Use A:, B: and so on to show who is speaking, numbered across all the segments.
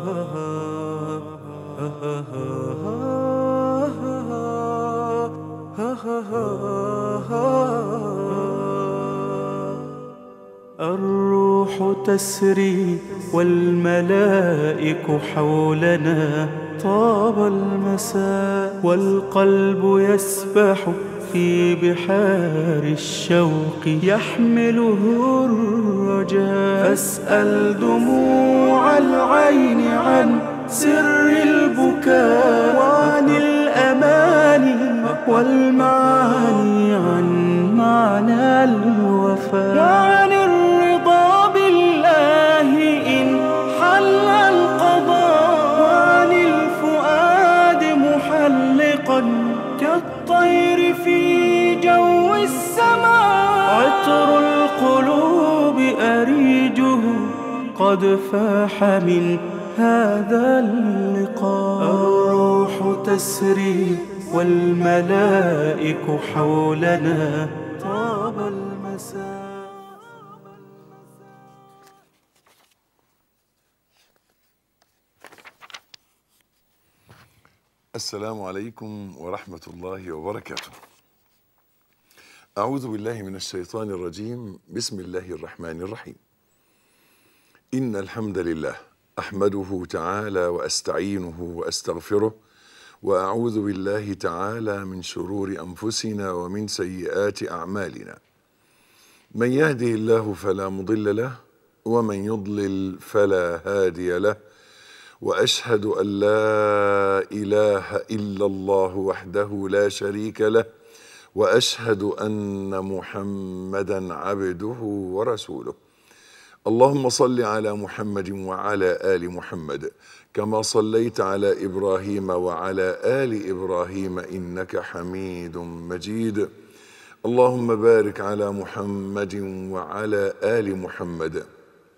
A: الروح تسري والملائك حولنا طاب المساء والقلب يسبح في بحار الشوق يحمله الرجاء فاسأل دموع العين عن سر البكاء وعن الأماني والمعاني عن معنى الوفاء وعن الرضا بالله إن حل القضاء وعن الفؤاد محلقا كالطير في جو السماء عطر القلوب أريجه قد فاح من هذا اللقاء الروح تسري والملائك حولنا طاب المساء
B: السلام عليكم ورحمة الله وبركاته. أعوذ بالله من الشيطان الرجيم، بسم الله الرحمن الرحيم. إن الحمد لله أحمده تعالى وأستعينه وأستغفره وأعوذ بالله تعالى من شرور أنفسنا ومن سيئات أعمالنا. من يهده الله فلا مضل له ومن يضلل فلا هادي له. واشهد ان لا اله الا الله وحده لا شريك له واشهد ان محمدا عبده ورسوله اللهم صل على محمد وعلى ال محمد كما صليت على ابراهيم وعلى ال ابراهيم انك حميد مجيد اللهم بارك على محمد وعلى ال محمد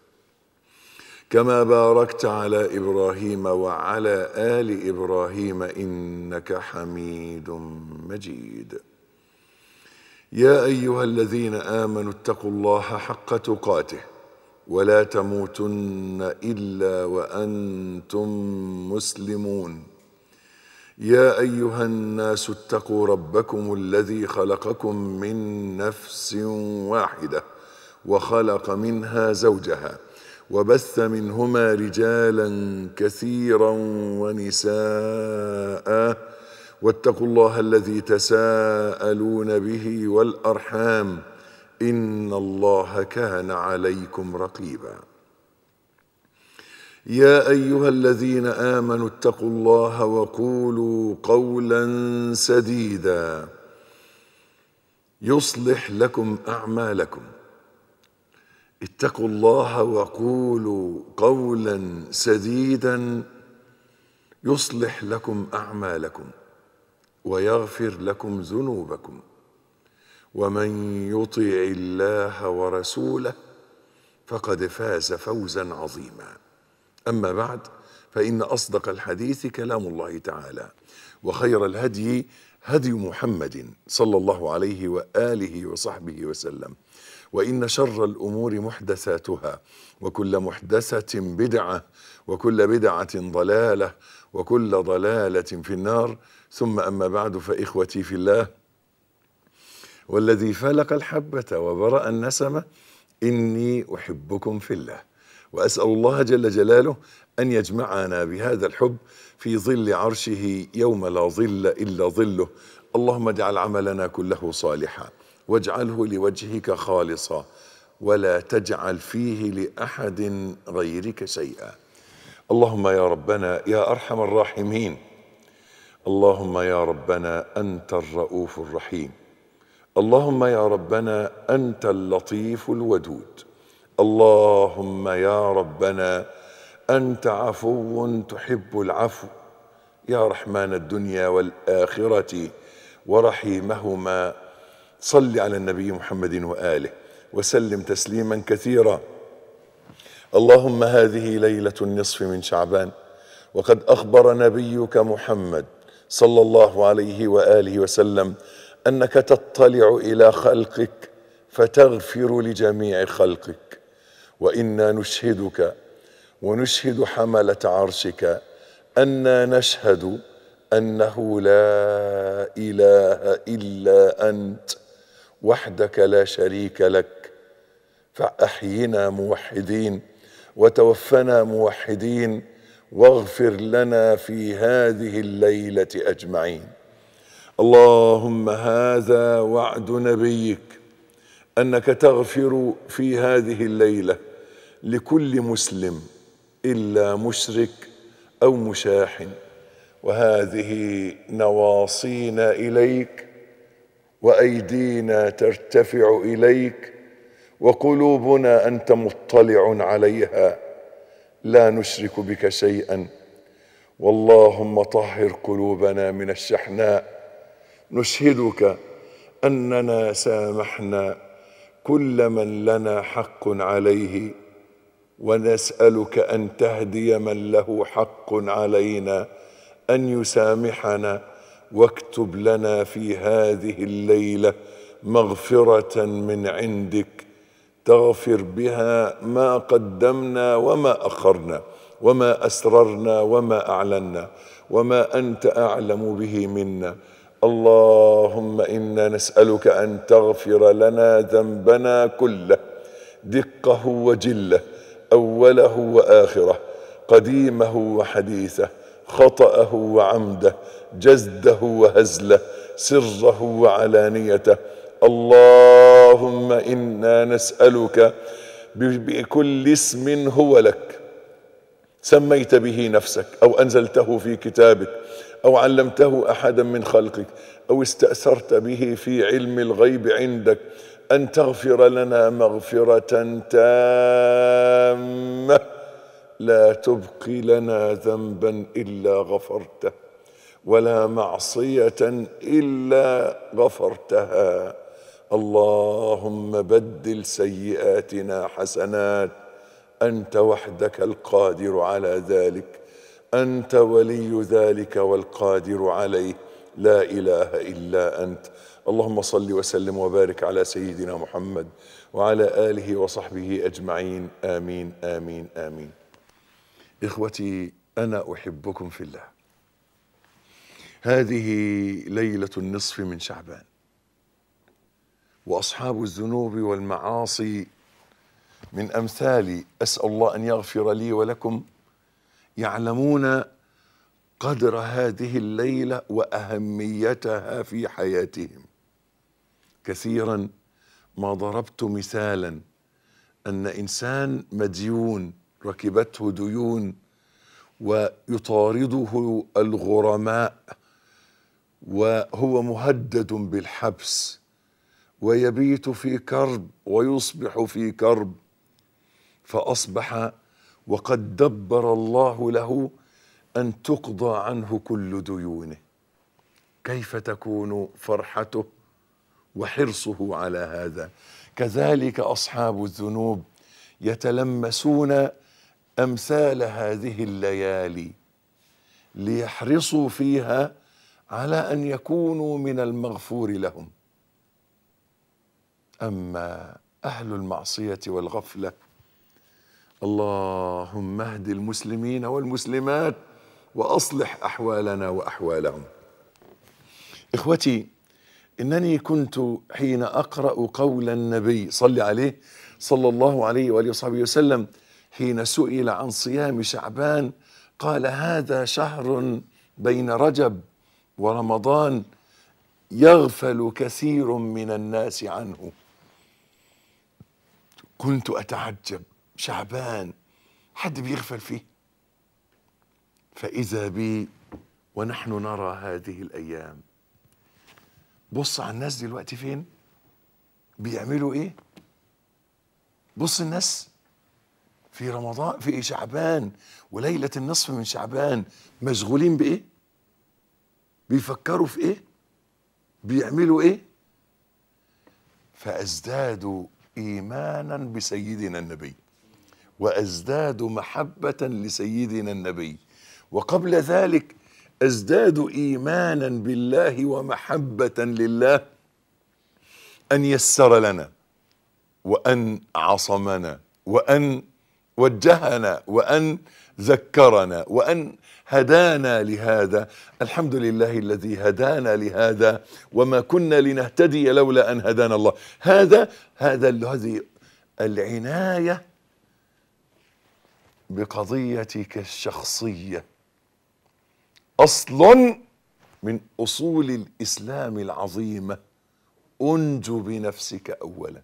B: كما باركت على ابراهيم وعلى ال ابراهيم انك حميد مجيد يا ايها الذين امنوا اتقوا الله حق تقاته ولا تموتن الا وانتم مسلمون يا ايها الناس اتقوا ربكم الذي خلقكم من نفس واحده وخلق منها زوجها وبث منهما رجالا كثيرا ونساء واتقوا الله الذي تساءلون به والارحام ان الله كان عليكم رقيبا يا ايها الذين امنوا اتقوا الله وقولوا قولا سديدا يصلح لكم اعمالكم اتقوا الله وقولوا قولا سديدا يصلح لكم اعمالكم ويغفر لكم ذنوبكم ومن يطع الله ورسوله فقد فاز فوزا عظيما اما بعد فان اصدق الحديث كلام الله تعالى وخير الهدي هدي محمد صلى الله عليه واله وصحبه وسلم وان شر الامور محدثاتها وكل محدثه بدعه وكل بدعه ضلاله وكل ضلاله في النار ثم اما بعد فاخوتي في الله والذي فلق الحبه وبرا النسمه اني احبكم في الله واسال الله جل جلاله ان يجمعنا بهذا الحب في ظل عرشه يوم لا ظل الا ظله اللهم اجعل عملنا كله صالحا واجعله لوجهك خالصا ولا تجعل فيه لاحد غيرك شيئا اللهم يا ربنا يا ارحم الراحمين اللهم يا ربنا انت الرؤوف الرحيم اللهم يا ربنا انت اللطيف الودود اللهم يا ربنا انت عفو تحب العفو يا رحمن الدنيا والاخره ورحيمهما صل على النبي محمد واله وسلم تسليما كثيرا اللهم هذه ليله النصف من شعبان وقد اخبر نبيك محمد صلى الله عليه واله وسلم انك تطلع الى خلقك فتغفر لجميع خلقك وانا نشهدك ونشهد حمله عرشك انا نشهد انه لا اله الا انت وحدك لا شريك لك فاحينا موحدين وتوفنا موحدين واغفر لنا في هذه الليله اجمعين اللهم هذا وعد نبيك انك تغفر في هذه الليله لكل مسلم الا مشرك او مشاحن وهذه نواصينا اليك وايدينا ترتفع اليك وقلوبنا انت مطلع عليها لا نشرك بك شيئا واللهم طهر قلوبنا من الشحناء نشهدك اننا سامحنا كل من لنا حق عليه ونسالك ان تهدي من له حق علينا ان يسامحنا واكتب لنا في هذه الليله مغفره من عندك تغفر بها ما قدمنا وما اخرنا وما اسررنا وما اعلنا وما انت اعلم به منا اللهم انا نسالك ان تغفر لنا ذنبنا كله دقه وجله اوله واخره قديمه وحديثه خطاه وعمده جزده وهزله سره وعلانيته اللهم انا نسالك بكل اسم هو لك سميت به نفسك او انزلته في كتابك او علمته احدا من خلقك او استاثرت به في علم الغيب عندك ان تغفر لنا مغفره تامه لا تبقي لنا ذنبا الا غفرته ولا معصيه الا غفرتها اللهم بدل سيئاتنا حسنات انت وحدك القادر على ذلك انت ولي ذلك والقادر عليه لا اله الا انت اللهم صل وسلم وبارك على سيدنا محمد وعلى اله وصحبه اجمعين امين امين امين اخوتي انا احبكم في الله هذه ليله النصف من شعبان واصحاب الذنوب والمعاصي من امثالي اسال الله ان يغفر لي ولكم يعلمون قدر هذه الليله واهميتها في حياتهم كثيرا ما ضربت مثالا ان انسان مديون ركبته ديون ويطارده الغرماء وهو مهدد بالحبس ويبيت في كرب ويصبح في كرب فاصبح وقد دبر الله له ان تقضى عنه كل ديونه كيف تكون فرحته وحرصه على هذا كذلك اصحاب الذنوب يتلمسون امثال هذه الليالي ليحرصوا فيها على ان يكونوا من المغفور لهم اما اهل المعصيه والغفله اللهم اهد المسلمين والمسلمات واصلح احوالنا واحوالهم اخوتي انني كنت حين اقرا قول النبي صل عليه صلى الله عليه واله وصحبه وسلم حين سئل عن صيام شعبان قال هذا شهر بين رجب ورمضان يغفل كثير من الناس عنه كنت اتعجب شعبان حد بيغفل فيه فاذا بي ونحن نرى هذه الايام بص على الناس دلوقتي فين بيعملوا ايه بص الناس في رمضان في شعبان وليله النصف من شعبان مشغولين بايه بيفكروا في ايه بيعملوا ايه فازدادوا ايمانا بسيدنا النبي وازدادوا محبه لسيدنا النبي وقبل ذلك ازدادوا ايمانا بالله ومحبه لله ان يسر لنا وان عصمنا وان وجهنا وأن ذكرنا وأن هدانا لهذا الحمد لله الذي هدانا لهذا وما كنا لنهتدي لولا أن هدانا الله هذا هذا هذه العناية بقضيتك الشخصية أصل من أصول الإسلام العظيمة أنجو بنفسك أولا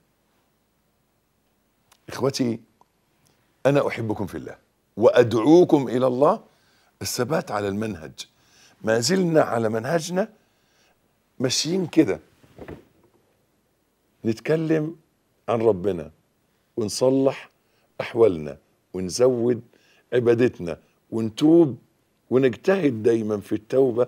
B: إخوتي أنا أحبكم في الله وأدعوكم إلى الله الثبات على المنهج ما زلنا على منهجنا ماشيين كده نتكلم عن ربنا ونصلح أحوالنا ونزود عبادتنا ونتوب ونجتهد دايما في التوبة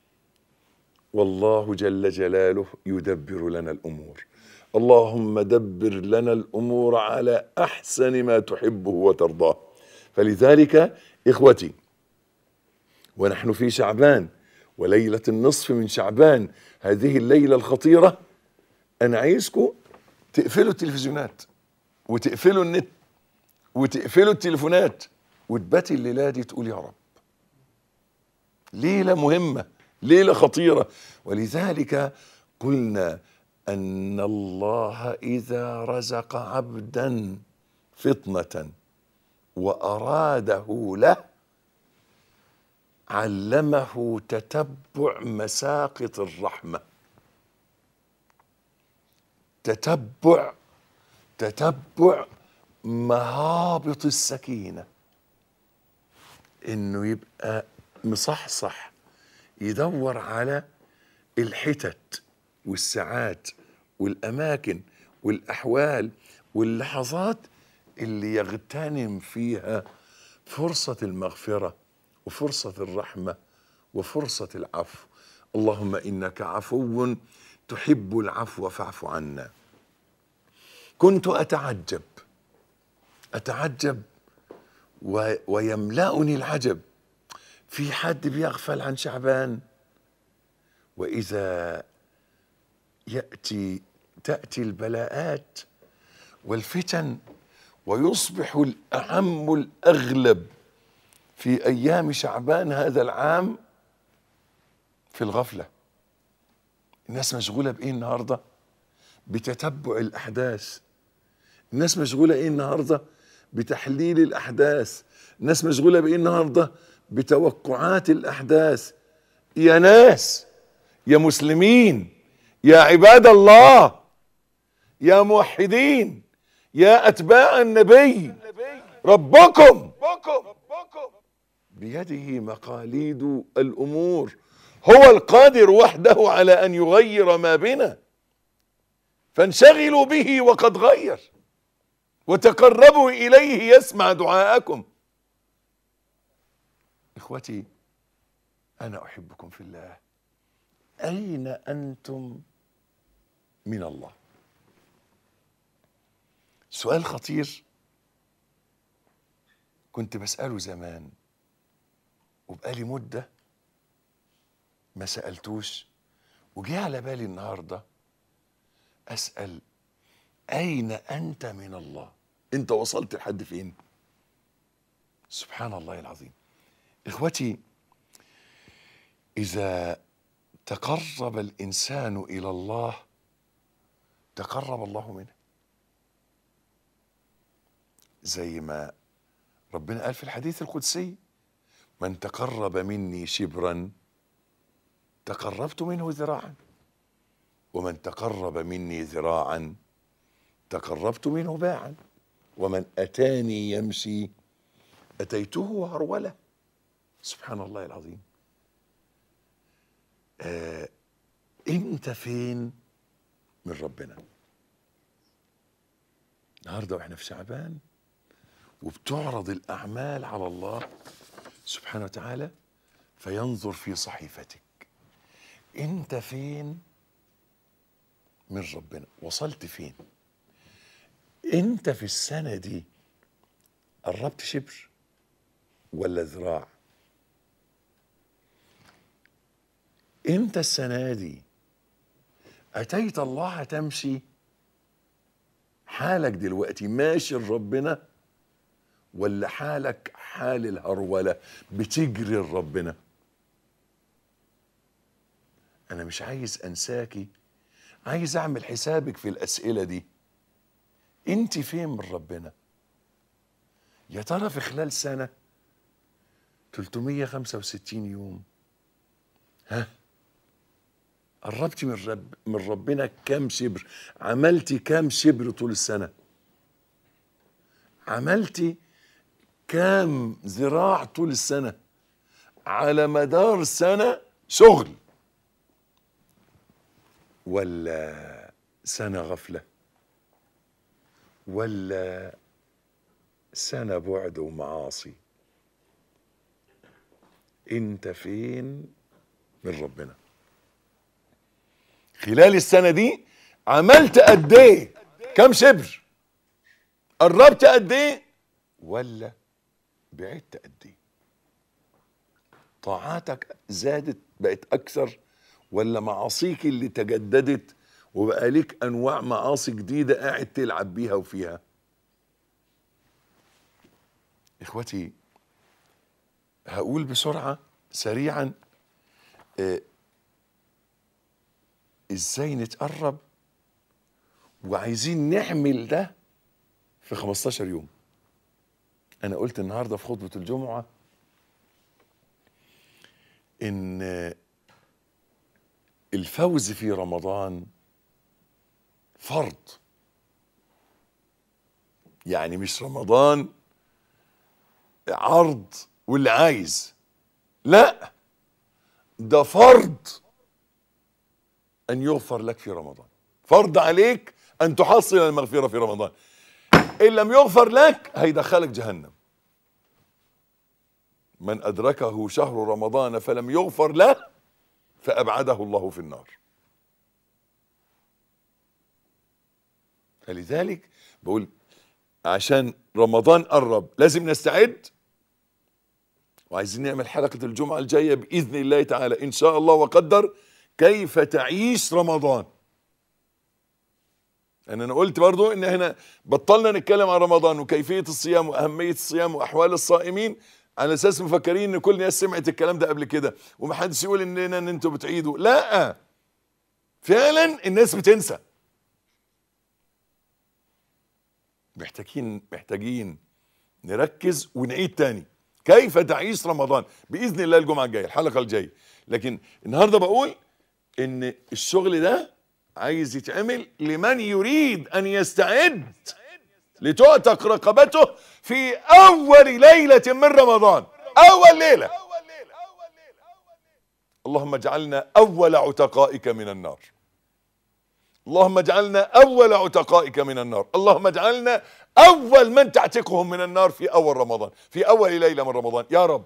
B: والله جل جلاله يدبر لنا الأمور اللهم دبر لنا الأمور على أحسن ما تحبه وترضاه فلذلك إخوتي ونحن في شعبان وليلة النصف من شعبان هذه الليلة الخطيرة أنا عايزكم تقفلوا التلفزيونات وتقفلوا النت وتقفلوا التليفونات وتباتي الليلة دي تقول يا رب ليلة مهمة ليلة خطيرة ولذلك قلنا أن الله إذا رزق عبدا فطنة وأراده له علمه تتبع مساقط الرحمة تتبع تتبع مهابط السكينة انه يبقى مصحصح يدور على الحتت والساعات والاماكن والاحوال واللحظات اللي يغتنم فيها فرصة المغفرة وفرصة الرحمة وفرصة العفو اللهم إنك عفو تحب العفو فاعف عنا كنت أتعجب أتعجب و ويملأني العجب في حد بيغفل عن شعبان وإذا يأتي تأتي البلاءات والفتن ويصبح الأعم الأغلب في أيام شعبان هذا العام في الغفلة الناس مشغولة بإيه النهاردة بتتبع الأحداث الناس مشغولة إيه النهاردة بتحليل الأحداث الناس مشغولة بإيه النهاردة بتوقعات الأحداث يا ناس يا مسلمين يا عباد الله يا موحدين يا أتباع النبي ربكم بيده مقاليد الأمور هو القادر وحده على أن يغير ما بنا فانشغلوا به وقد غير وتقربوا إليه يسمع دعاءكم إخوتي أنا أحبكم في الله أين أنتم من الله سؤال خطير كنت بسأله زمان وبقالي مدة ما سألتوش وجه على بالي النهاردة أسأل أين أنت من الله أنت وصلت لحد فين سبحان الله العظيم إخوتي إذا تقرب الإنسان إلى الله تقرب الله منه زي ما ربنا قال في الحديث القدسي من تقرب مني شبرا تقربت منه ذراعا ومن تقرب مني ذراعا تقربت منه باعا ومن اتاني يمشي اتيته هروله سبحان الله العظيم آه انت فين من ربنا النهارده واحنا في شعبان وبتعرض الاعمال على الله سبحانه وتعالى فينظر في صحيفتك انت فين من ربنا وصلت فين انت في السنه دي قربت شبر ولا ذراع انت السنه دي اتيت الله تمشي حالك دلوقتي ماشي لربنا ولا حالك حال الهرولة بتجري لربنا انا مش عايز انساكي عايز اعمل حسابك في الاسئلة دي انت فين من ربنا يا ترى في خلال سنة 365 يوم ها قربتي من رب من ربنا كام شبر عملتي كام شبر طول السنة عملتي كام ذراع طول السنة على مدار سنة شغل ولا سنة غفلة ولا سنة بعد ومعاصي انت فين من ربنا خلال السنة دي عملت قد ايه كم شبر قربت قد ايه ولا بعدت قد ايه طاعاتك زادت بقت اكثر ولا معاصيك اللي تجددت وبقى ليك انواع معاصي جديده قاعد تلعب بيها وفيها اخوتي هقول بسرعه سريعا آه، ازاي نتقرب وعايزين نعمل ده في 15 يوم انا قلت النهارده في خطبه الجمعه ان الفوز في رمضان فرض يعني مش رمضان عرض واللي عايز لا ده فرض ان يغفر لك في رمضان فرض عليك ان تحصل المغفره في رمضان ان لم يغفر لك هيدخلك جهنم من ادركه شهر رمضان فلم يغفر له فابعده الله في النار فلذلك بقول عشان رمضان قرب لازم نستعد وعايزين نعمل حلقة الجمعة الجاية بإذن الله تعالى إن شاء الله وقدر كيف تعيش رمضان يعني أنا قلت برضو إن إحنا بطلنا نتكلم عن رمضان وكيفية الصيام وأهمية الصيام وأحوال الصائمين على أساس مفكرين إن كل الناس سمعت الكلام ده قبل كده ومحدش يقول إننا إن أنتوا بتعيدوا لا فعلا الناس بتنسى محتاجين محتاجين نركز ونعيد تاني كيف تعيش رمضان باذن الله الجمعه الجايه الحلقه الجايه لكن النهارده بقول ان الشغل ده عايز يتعمل لمن يريد ان يستعد لتعتق رقبته في اول ليله من رمضان اول ليله اللهم اجعلنا اول عتقائك من النار اللهم اجعلنا اول عتقائك من النار اللهم اجعلنا اول من تعتقهم من النار في اول رمضان في اول ليله من رمضان يا رب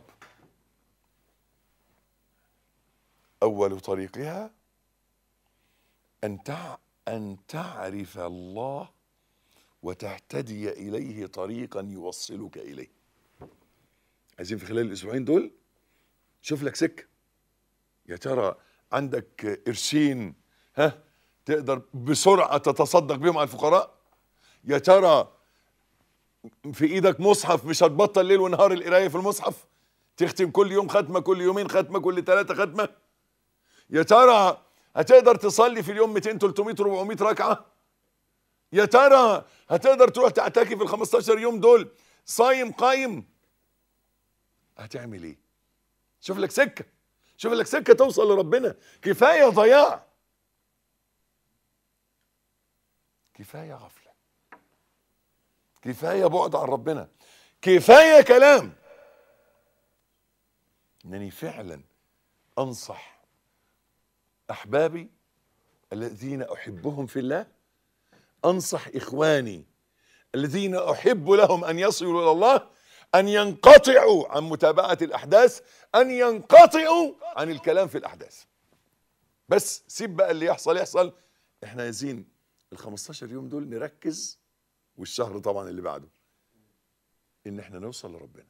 B: اول طريقها ان تع ان تعرف الله وتهتدي اليه طريقا يوصلك اليه عايزين في خلال الاسبوعين دول شوف لك سكه يا ترى عندك قرشين ها تقدر بسرعه تتصدق بيهم على الفقراء يا ترى في ايدك مصحف مش هتبطل ليل ونهار القرايه في المصحف تختم كل يوم ختمه كل يومين ختمه كل ثلاثه ختمه يا ترى هتقدر تصلي في اليوم 200 300 400 ركعه يا ترى هتقدر تروح تعتكف ال 15 يوم دول صايم قايم هتعمل ايه شوف لك سكه شوف لك سكه توصل لربنا كفايه ضياع كفايه غفله كفايه بعد عن ربنا كفايه كلام انني فعلا انصح احبابي الذين احبهم في الله انصح اخواني الذين احب لهم ان يصلوا الى الله ان ينقطعوا عن متابعه الاحداث ان ينقطعوا عن الكلام في الاحداث بس سيب بقى اللي يحصل يحصل احنا عايزين ال 15 يوم دول نركز والشهر طبعا اللي بعده ان احنا نوصل لربنا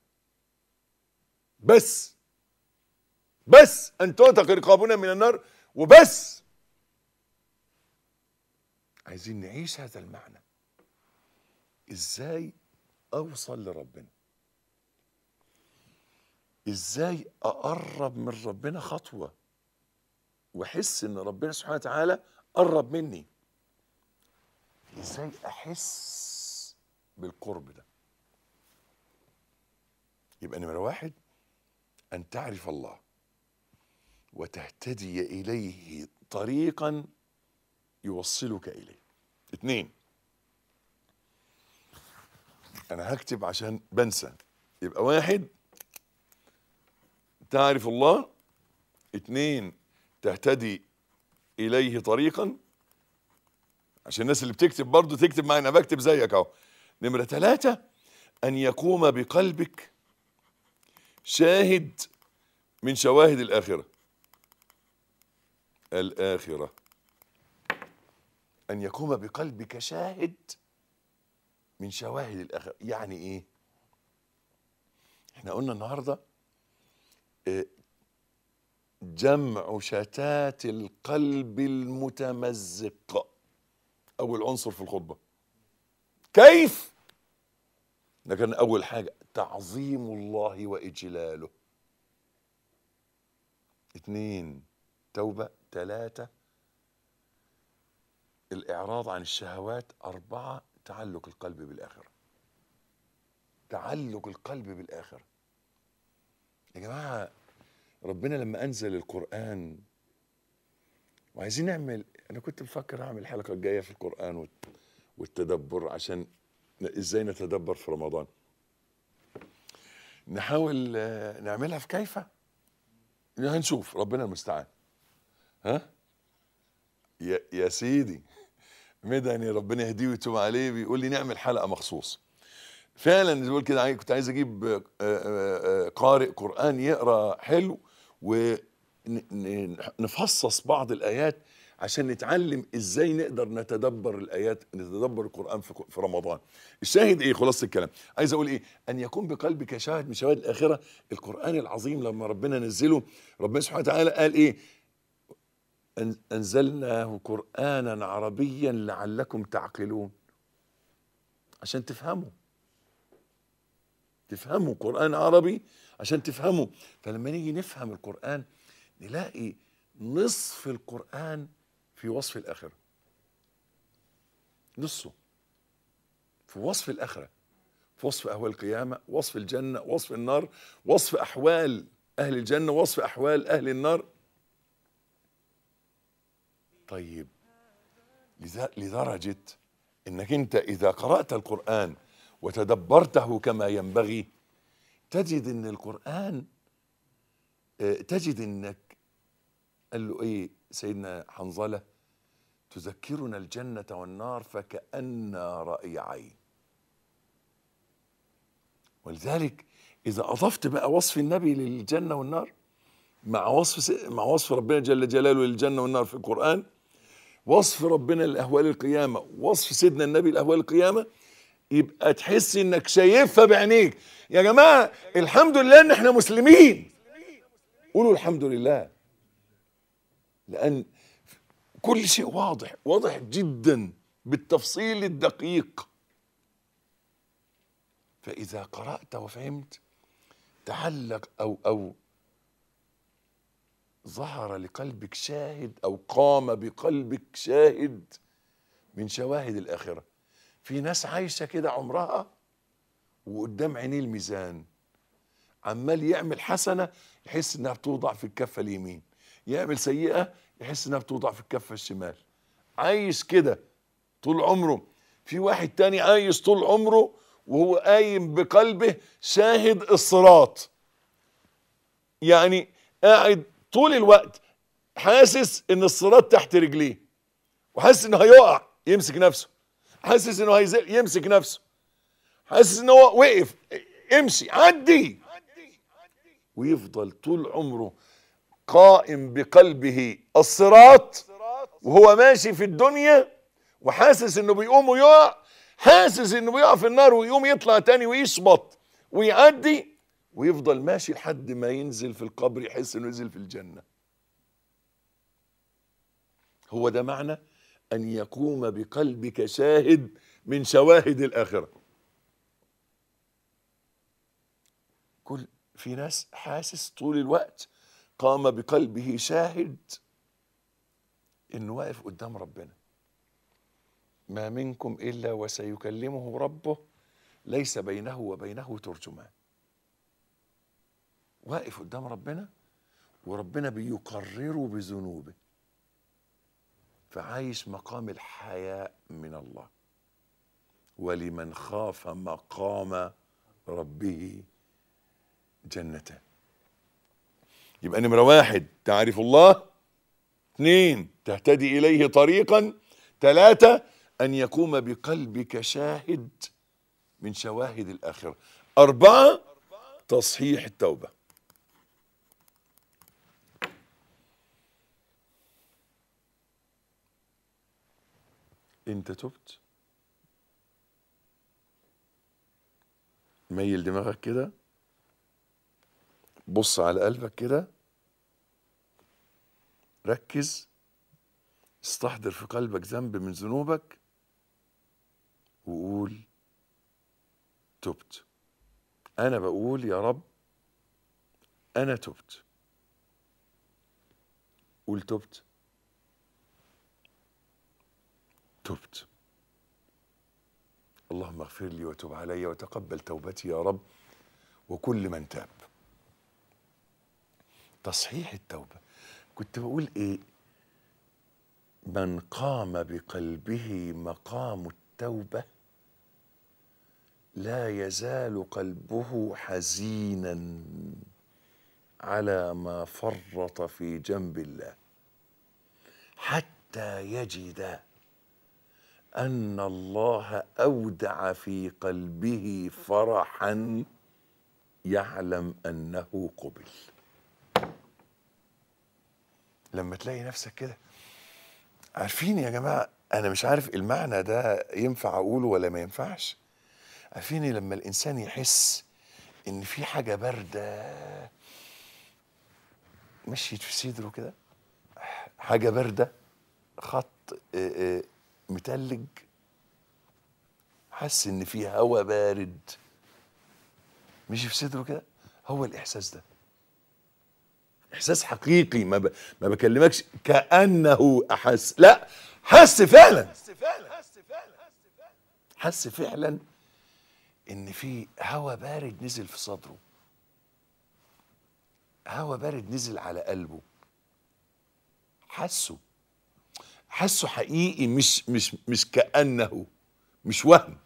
B: بس بس ان تعتق رقابنا من النار وبس عايزين نعيش هذا المعنى ازاي اوصل لربنا ازاي اقرب من ربنا خطوه واحس ان ربنا سبحانه وتعالى قرب مني ازاي احس بالقرب ده يبقى نمره واحد ان تعرف الله وتهتدي اليه طريقا يوصلك اليه اتنين انا هكتب عشان بنسى يبقى واحد تعرف الله اتنين تهتدي اليه طريقا عشان الناس اللي بتكتب برضه تكتب معايا انا بكتب زيك اهو نمره ثلاثة ان يقوم بقلبك شاهد من شواهد الاخره الاخره ان يقوم بقلبك شاهد من شواهد الاخره يعني ايه احنا قلنا النهارده آه، جمع شتات القلب المتمزق اول عنصر في الخطبه كيف ده كان اول حاجه تعظيم الله واجلاله اثنين توبه ثلاثه الاعراض عن الشهوات اربعه تعلق القلب بالاخره تعلق القلب بالاخره يا جماعه ربنا لما انزل القران وعايزين نعمل انا كنت بفكر اعمل الحلقه الجايه في القران والت- والتدبر عشان ن- ازاي نتدبر في رمضان نحاول آه، نعملها في كيفه هنشوف ربنا المستعان ها يا, يا سيدي مدني ربنا يهديه ويتوب عليه بيقول لي نعمل حلقه مخصوص فعلا زي ما بقول كده عايز- كنت عايز اجيب آه، آه، آه، قارئ قران يقرا حلو ونفصص بعض الايات عشان نتعلم ازاي نقدر نتدبر الايات نتدبر القران في في رمضان الشاهد ايه خلاص الكلام عايز اقول ايه ان يكون بقلبك شاهد من شواهد الاخره القران العظيم لما ربنا نزله ربنا سبحانه وتعالى قال ايه أن- انزلناه قرانا عربيا لعلكم تعقلون عشان تفهموا تفهموا قرآن عربي عشان تفهموا فلما نيجي نفهم القرآن نلاقي نصف القرآن في وصف الآخرة نصه في وصف الآخرة في وصف أهوال القيامة وصف الجنة وصف النار وصف أحوال أهل الجنة وصف أحوال أهل النار طيب لذا- لدرجة انك انت اذا قرأت القرآن وتدبرته كما ينبغي تجد ان القرآن آه، تجد انك قال له ايه سيدنا حنظلة تذكرنا الجنة والنار فكأن رأي عين ولذلك إذا أضفت بقى وصف النبي للجنة والنار مع وصف س- مع وصف ربنا جل جلاله للجنة والنار في القرآن وصف ربنا لأهوال القيامة وصف سيدنا النبي لأهوال القيامة يبقى تحس انك شايفها بعينيك يا جماعة الحمد لله ان احنا مسلمين قولوا الحمد لله لأن كل شيء واضح واضح جدا بالتفصيل الدقيق فإذا قرأت وفهمت تعلق أو أو ظهر لقلبك شاهد أو قام بقلبك شاهد من شواهد الآخرة في ناس عايشة كده عمرها وقدام عينيه الميزان عمال يعمل حسنة يحس انها بتوضع في الكفة اليمين يعمل سيئة يحس انها بتوضع في الكفة الشمال عايش كده طول عمره في واحد تاني عايش طول عمره وهو قايم بقلبه شاهد الصراط يعني قاعد طول الوقت حاسس ان الصراط تحت رجليه وحاسس انه هيقع يمسك نفسه حاسس انه هيزل يمسك نفسه حاسس ان هو وقف امشي عدي ويفضل طول عمره قائم بقلبه الصراط وهو ماشي في الدنيا وحاسس انه بيقوم ويقع حاسس انه بيقع في النار ويقوم يطلع تاني ويشبط ويعدي ويفضل ماشي لحد ما ينزل في القبر يحس انه نزل في الجنه هو ده معنى ان يقوم بقلبك شاهد من شواهد الاخره كل في ناس حاسس طول الوقت قام بقلبه شاهد انه واقف قدام ربنا ما منكم الا وسيكلمه ربه ليس بينه وبينه ترجمان واقف قدام ربنا وربنا بيقرره بذنوبه فعايش مقام الحياء من الله ولمن خاف مقام ربه جنتان يبقى نمرة واحد تعرف الله اثنين تهتدي إليه طريقا ثلاثة أن يقوم بقلبك شاهد من شواهد الآخرة أربعة تصحيح التوبة انت تبت ميل دماغك كده بص على قلبك كده ركز استحضر في قلبك ذنب من ذنوبك وقول تبت انا بقول يا رب انا تبت قول تبت تبت اللهم اغفر لي وتب علي وتقبل توبتي يا رب وكل من تاب تصحيح التوبة كنت بقول ايه من قام بقلبه مقام التوبة لا يزال قلبه حزينا على ما فرط في جنب الله حتى يجد ان الله اودع في قلبه فرحا يعلم انه قبل لما تلاقي نفسك كده عارفين يا جماعه انا مش عارف المعنى ده ينفع اقوله ولا ما ينفعش عارفين لما الانسان يحس ان في حاجه بارده مشيت في صدره كده حاجه بارده خط آه، آه، متلج حس ان في هوا بارد مشي في صدره كده هو الاحساس ده احساس حقيقي ما ب... ما بكلمكش كانه احس لا حس فعلا حس فعلا ان في هوا بارد نزل في صدره هوا بارد نزل على قلبه حسه حسه حقيقي مش مش مش كانه مش وهم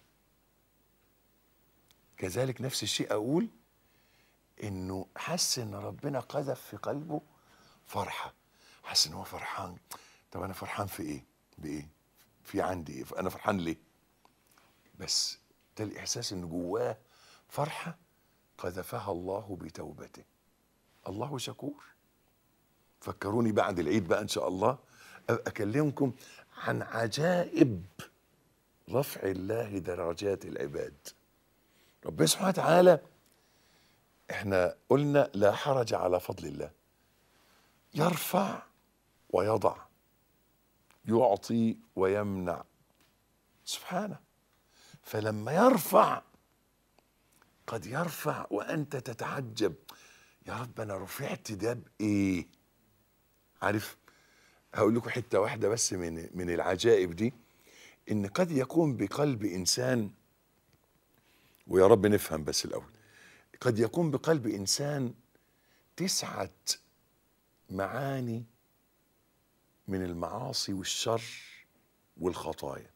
B: كذلك نفس الشيء اقول انه حس ان ربنا قذف في قلبه فرحه حس ان هو فرحان طب انا فرحان في ايه بايه في عندي ايه انا فرحان ليه بس ده الاحساس ان جواه فرحه قذفها الله بتوبته الله شكور فكروني بعد العيد بقى ان شاء الله أبقى اكلمكم عن عجائب رفع الله درجات العباد ربنا سبحانه وتعالى احنا قلنا لا حرج على فضل الله يرفع ويضع يعطي ويمنع سبحانه فلما يرفع قد يرفع وانت تتعجب يا رب انا رفعت ده بايه عارف هقول لكم حته واحده بس من من العجائب دي ان قد يكون بقلب انسان ويا رب نفهم بس الاول قد يكون بقلب انسان تسعه معاني من المعاصي والشر والخطايا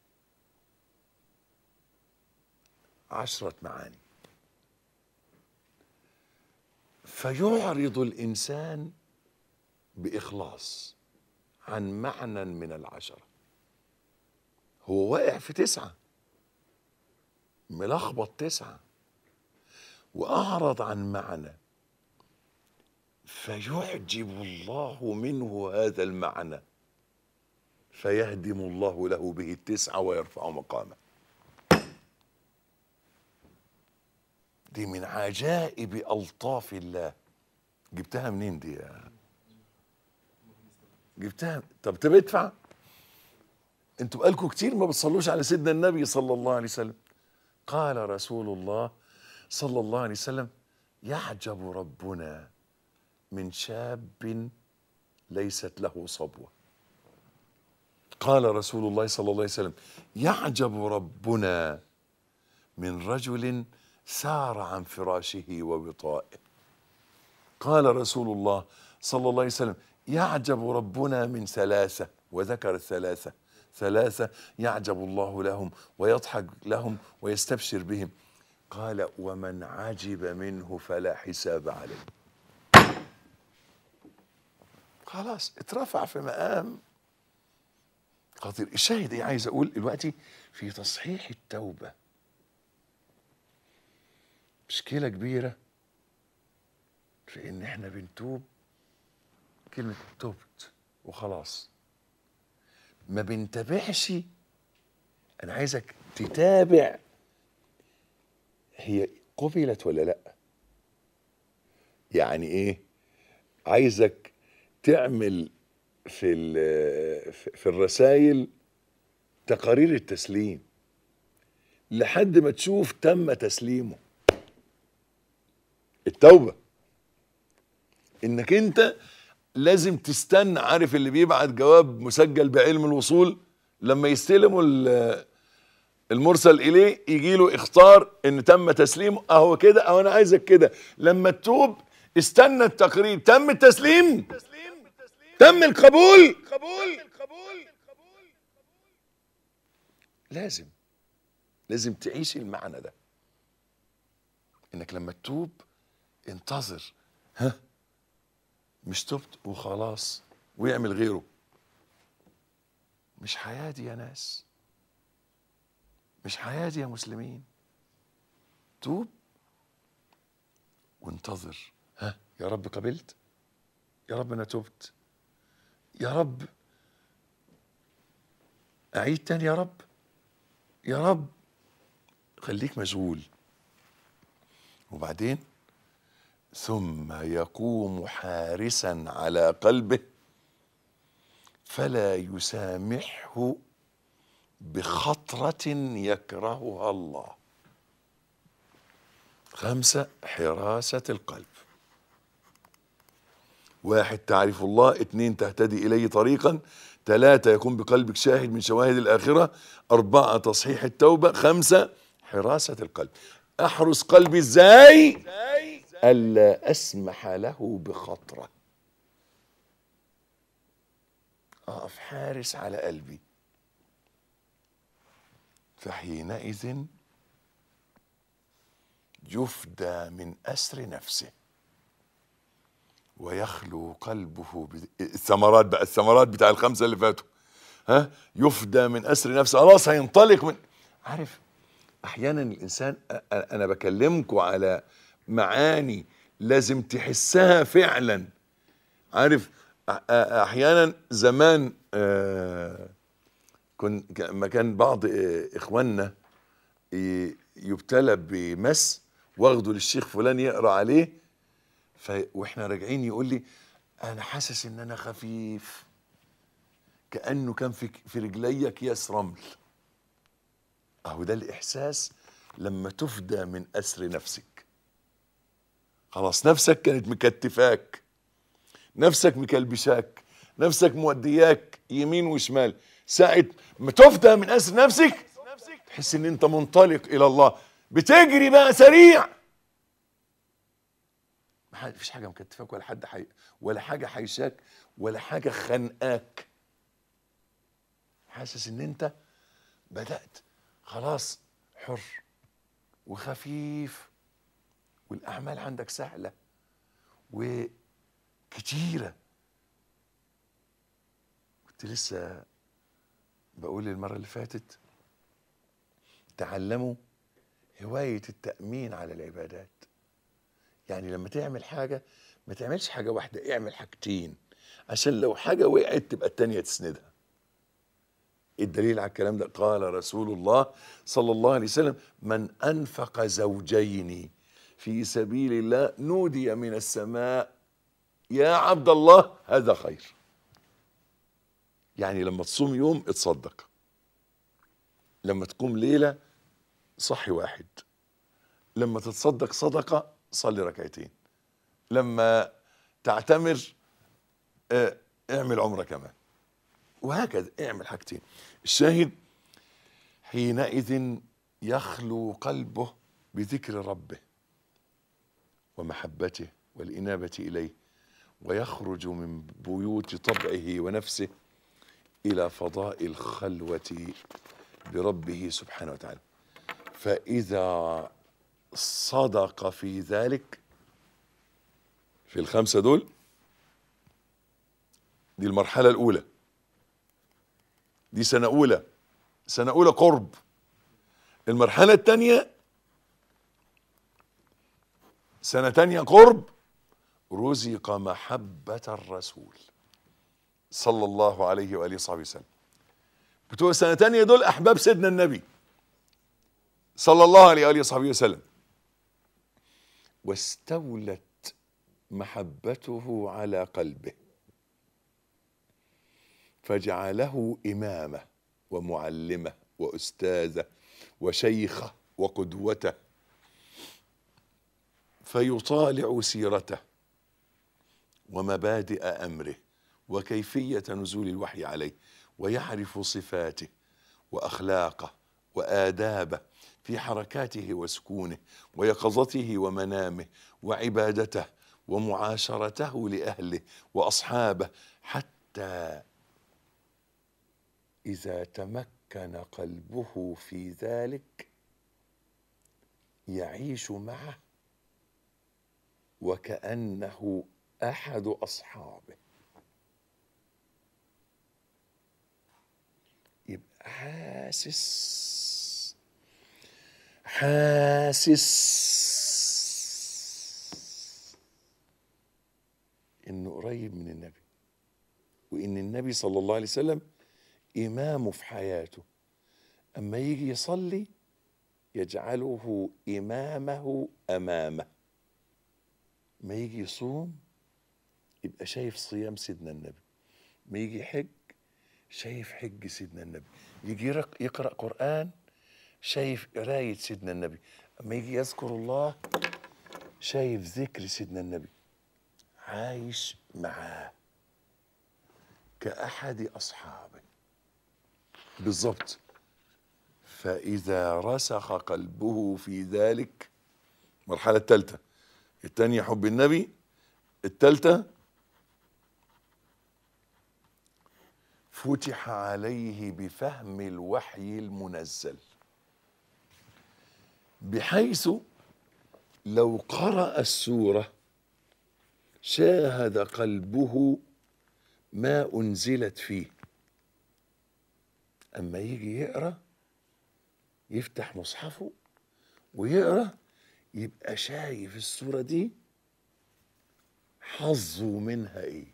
B: عشره معاني فيعرض الانسان باخلاص عن معنى من العشره هو واقع في تسعه ملخبط تسعه واعرض عن معنى فيعجب الله منه هذا المعنى فيهدم الله له به التسعه ويرفع مقامه دي من عجائب الطاف الله جبتها منين دي يا جبتها طب طب ادفع انتوا بقالكم كتير ما بتصلوش على سيدنا النبي صلى الله عليه وسلم قال رسول الله صلى الله عليه وسلم يعجب ربنا من شاب ليست له صبوه قال رسول الله صلى الله عليه وسلم يعجب ربنا من رجل سار عن فراشه ووطائه قال رسول الله صلى الله عليه وسلم يعجب ربنا من ثلاثة وذكر الثلاثة ثلاثة يعجب الله لهم ويضحك لهم ويستبشر بهم قال ومن عجب منه فلا حساب عليه خلاص اترفع في مقام خطير الشاهد ايه عايز اقول دلوقتي في تصحيح التوبه مشكله كبيره في ان احنا بنتوب كلمه تبت وخلاص ما بنتابعش انا عايزك تتابع هي قبلت ولا لا يعني ايه عايزك تعمل في ال- في الرسائل تقارير التسليم لحد ما تشوف تم تسليمه التوبه انك انت لازم تستنى عارف اللي بيبعت جواب مسجل بعلم الوصول لما يستلموا ال- المرسل اليه يجي له اختار ان تم تسليمه اهو كده او انا عايزك كده لما تتوب استنى التقرير تم التسليم تم القبول قبول لازم لازم تعيش المعنى ده انك لما تتوب انتظر ها مش تبت وخلاص ويعمل غيره مش حياة دي يا ناس مش حياة دي يا مسلمين توب وانتظر ها يا رب قبلت يا رب انا تبت يا رب اعيد تاني يا رب يا رب خليك مشغول وبعدين ثم يقوم حارسا على قلبه فلا يسامحه بخطرة يكرهها الله خمسة حراسة القلب واحد تعرف الله اثنين تهتدي إليه طريقا ثلاثة يكون بقلبك شاهد من شواهد الآخرة أربعة تصحيح التوبة خمسة حراسة القلب أحرس قلبي إزاي ألا أسمح له بخطرة أقف حارس على قلبي فحينئذ يفدى من أسر نفسه ويخلو قلبه ب... الثمرات بقى الثمرات بتاع الخمسة اللي فاتوا ها يفدى من أسر نفسه خلاص هينطلق من عارف أحيانا الإنسان أ- أ- أنا بكلمكم على معاني لازم تحسها فعلا عارف أ- أ- أحيانا زمان آه كن لما كان بعض آه، إخواننا ي- يبتلى بمس واخده للشيخ فلان يقرا عليه ف... واحنا راجعين يقول لي انا حاسس ان انا خفيف كانه كان في في رجلي اكياس رمل اهو ده الاحساس لما تفدى من اسر نفسك خلاص نفسك كانت مكتفاك نفسك مكلبشاك نفسك مودياك يمين وشمال ساعة ما تفدى من اسر نفسك تحس ان انت منطلق الى الله بتجري بقى سريع ما حد- فيش حاجه مكتفاك ولا حد حي ولا حاجه حيشاك ولا حاجه خانقاك حاسس ان انت بدات خلاص حر وخفيف والاعمال عندك سهله وكتيره كنت لسه بقول المره اللي فاتت تعلموا هوايه التامين على العبادات يعني لما تعمل حاجة ما تعملش حاجة واحدة اعمل حاجتين عشان لو حاجة وقعت تبقى التانية تسندها الدليل على الكلام ده قال رسول الله صلى الله عليه وسلم من أنفق زوجين في سبيل الله نودي من السماء يا عبد الله هذا خير يعني لما تصوم يوم اتصدق لما تقوم ليلة صحي واحد لما تتصدق صدقة صلي ركعتين لما تعتمر آه، اعمل عمرة كمان وهكذا اعمل حاجتين الشاهد حينئذ يخلو قلبه بذكر ربه ومحبته والإنابة إليه ويخرج من بيوت طبعه ونفسه إلى فضاء الخلوة بربه سبحانه وتعالى فإذا صدق في ذلك في الخمسة دول دي المرحلة الأولى دي سنة أولى سنة أولى قرب المرحلة الثانية سنة تانية قرب رزق محبة الرسول صلى الله عليه وآله وصحبه وسلم بتوع السنة تانية دول أحباب سيدنا النبي صلى الله عليه وآله وصحبه وسلم واستولت محبته على قلبه فجعله إمامه ومعلمه وأستاذه وشيخه وقدوته فيطالع سيرته ومبادئ امره وكيفيه نزول الوحي عليه ويعرف صفاته واخلاقه وادابه في حركاته وسكونه ويقظته ومنامه وعبادته ومعاشرته لاهله واصحابه حتى اذا تمكن قلبه في ذلك يعيش معه وكأنه أحد أصحابه يبقى حاسس حاسس إنه قريب من النبي وإن النبي صلى الله عليه وسلم إمامه في حياته أما يجي يصلي يجعله إمامه أمامه ما يجي يصوم يبقى شايف صيام سيدنا النبي ما يجي يحج شايف حج سيدنا النبي يجي يرق- يقرأ قرآن شايف قراية سيدنا النبي أما يجي يذكر الله شايف ذكر سيدنا النبي عايش معاه كأحد أصحابه بالضبط فإذا رسخ قلبه في ذلك المرحلة الثالثة الثانية حب النبي الثالثة فتح عليه بفهم الوحي المنزل بحيث لو قرأ السورة شاهد قلبه ما أنزلت فيه أما يجي يقرأ يفتح مصحفه ويقرأ يبقى شايف السورة دي حظه منها ايه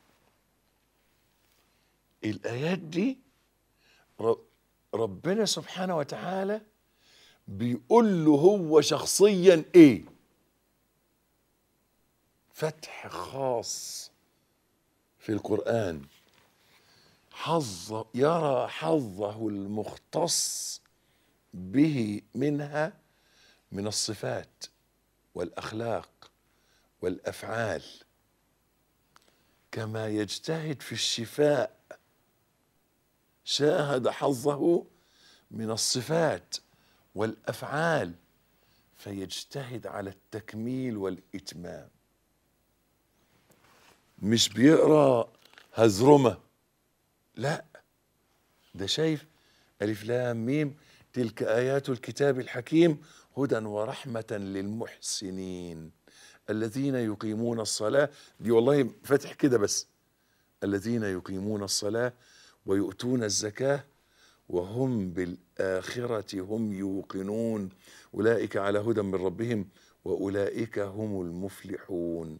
B: الآيات دي ر- ربنا سبحانه وتعالى بيقول له هو شخصيا ايه فتح خاص في القرآن حظ يرى حظه المختص به منها من الصفات والاخلاق والافعال كما يجتهد في الشفاء شاهد حظه من الصفات والافعال فيجتهد على التكميل والاتمام مش بيقرا هزرمه لا ده شايف ألف لام ميم تلك آيات الكتاب الحكيم هدى ورحمة للمحسنين الذين يقيمون الصلاة دي والله فتح كده بس الذين يقيمون الصلاة ويؤتون الزكاة وهم بالآخرة هم يوقنون أولئك على هدى من ربهم وأولئك هم المفلحون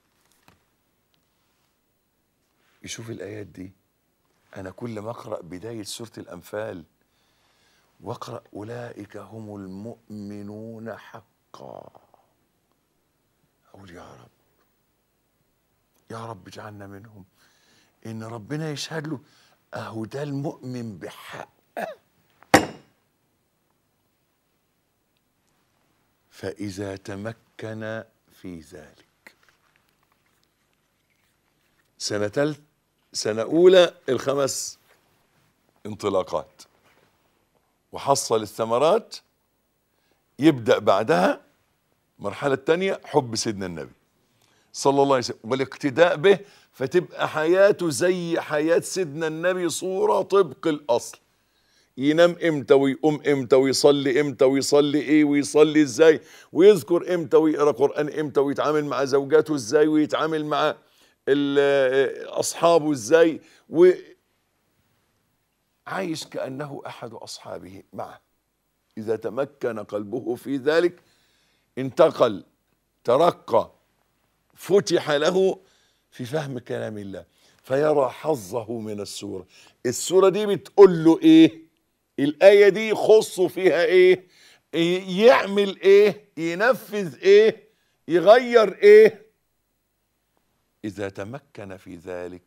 B: يشوف الآيات دي أنا كل ما أقرأ بداية سورة الأنفال واقرأ أولئك هم المؤمنون حقا أقول يا رب يا رب اجعلنا منهم إن ربنا يشهد له أهو ده المؤمن بحق فإذا تمكن في ذلك سنة تالت سنة أولى الخمس انطلاقات وحصل الثمرات يبدأ بعدها المرحلة الثانية حب سيدنا النبي صلى الله عليه وسلم والاقتداء به فتبقى حياته زي حياة سيدنا النبي صورة طبق الأصل ينام امتى ويقوم امتى ويصلي امتى ويصلي ايه ويصلي ازاي ويذكر امتى ويقرا قران امتى ويتعامل مع زوجاته ازاي ويتعامل مع ال- اصحابه ازاي وعايش كانه احد اصحابه معه اذا تمكن قلبه في ذلك انتقل ترقى فتح له في فهم كلام الله فيرى حظه من السورة السورة دي بتقول له ايه الآية دي يخصه فيها ايه إيه؟ يعمل ايه ينفذ ايه يغير ايه إذا تمكن في ذلك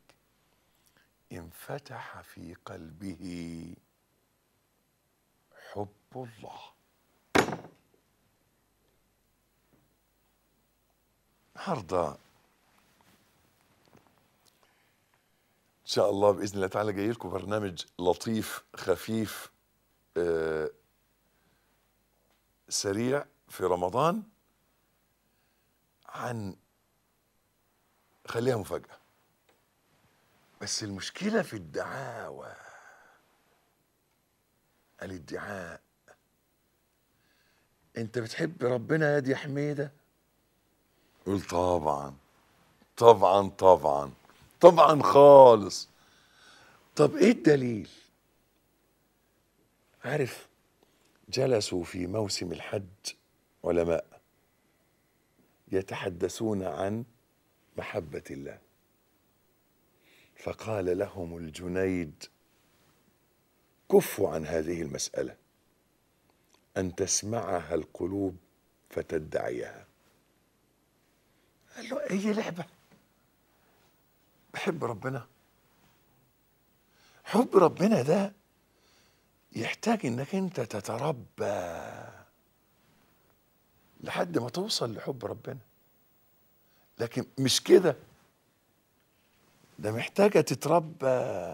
B: انفتح في قلبه حب الله النهارده ان شاء الله باذن الله تعالى جاي لكم برنامج لطيف خفيف آه سريع في رمضان عن خليها مفاجاه بس المشكله في الدعاوى الادعاء انت بتحب ربنا يا دي حميده قول طبعا طبعا طبعا طبعا خالص طب ايه الدليل عارف جلسوا في موسم الحج علماء يتحدثون عن محبة الله فقال لهم الجنيد كفوا عن هذه المسألة أن تسمعها القلوب فتدعيها قال له هي لعبة بحب ربنا حب ربنا ده يحتاج انك انت تتربى لحد ما توصل لحب ربنا لكن مش كده ده محتاجة تتربى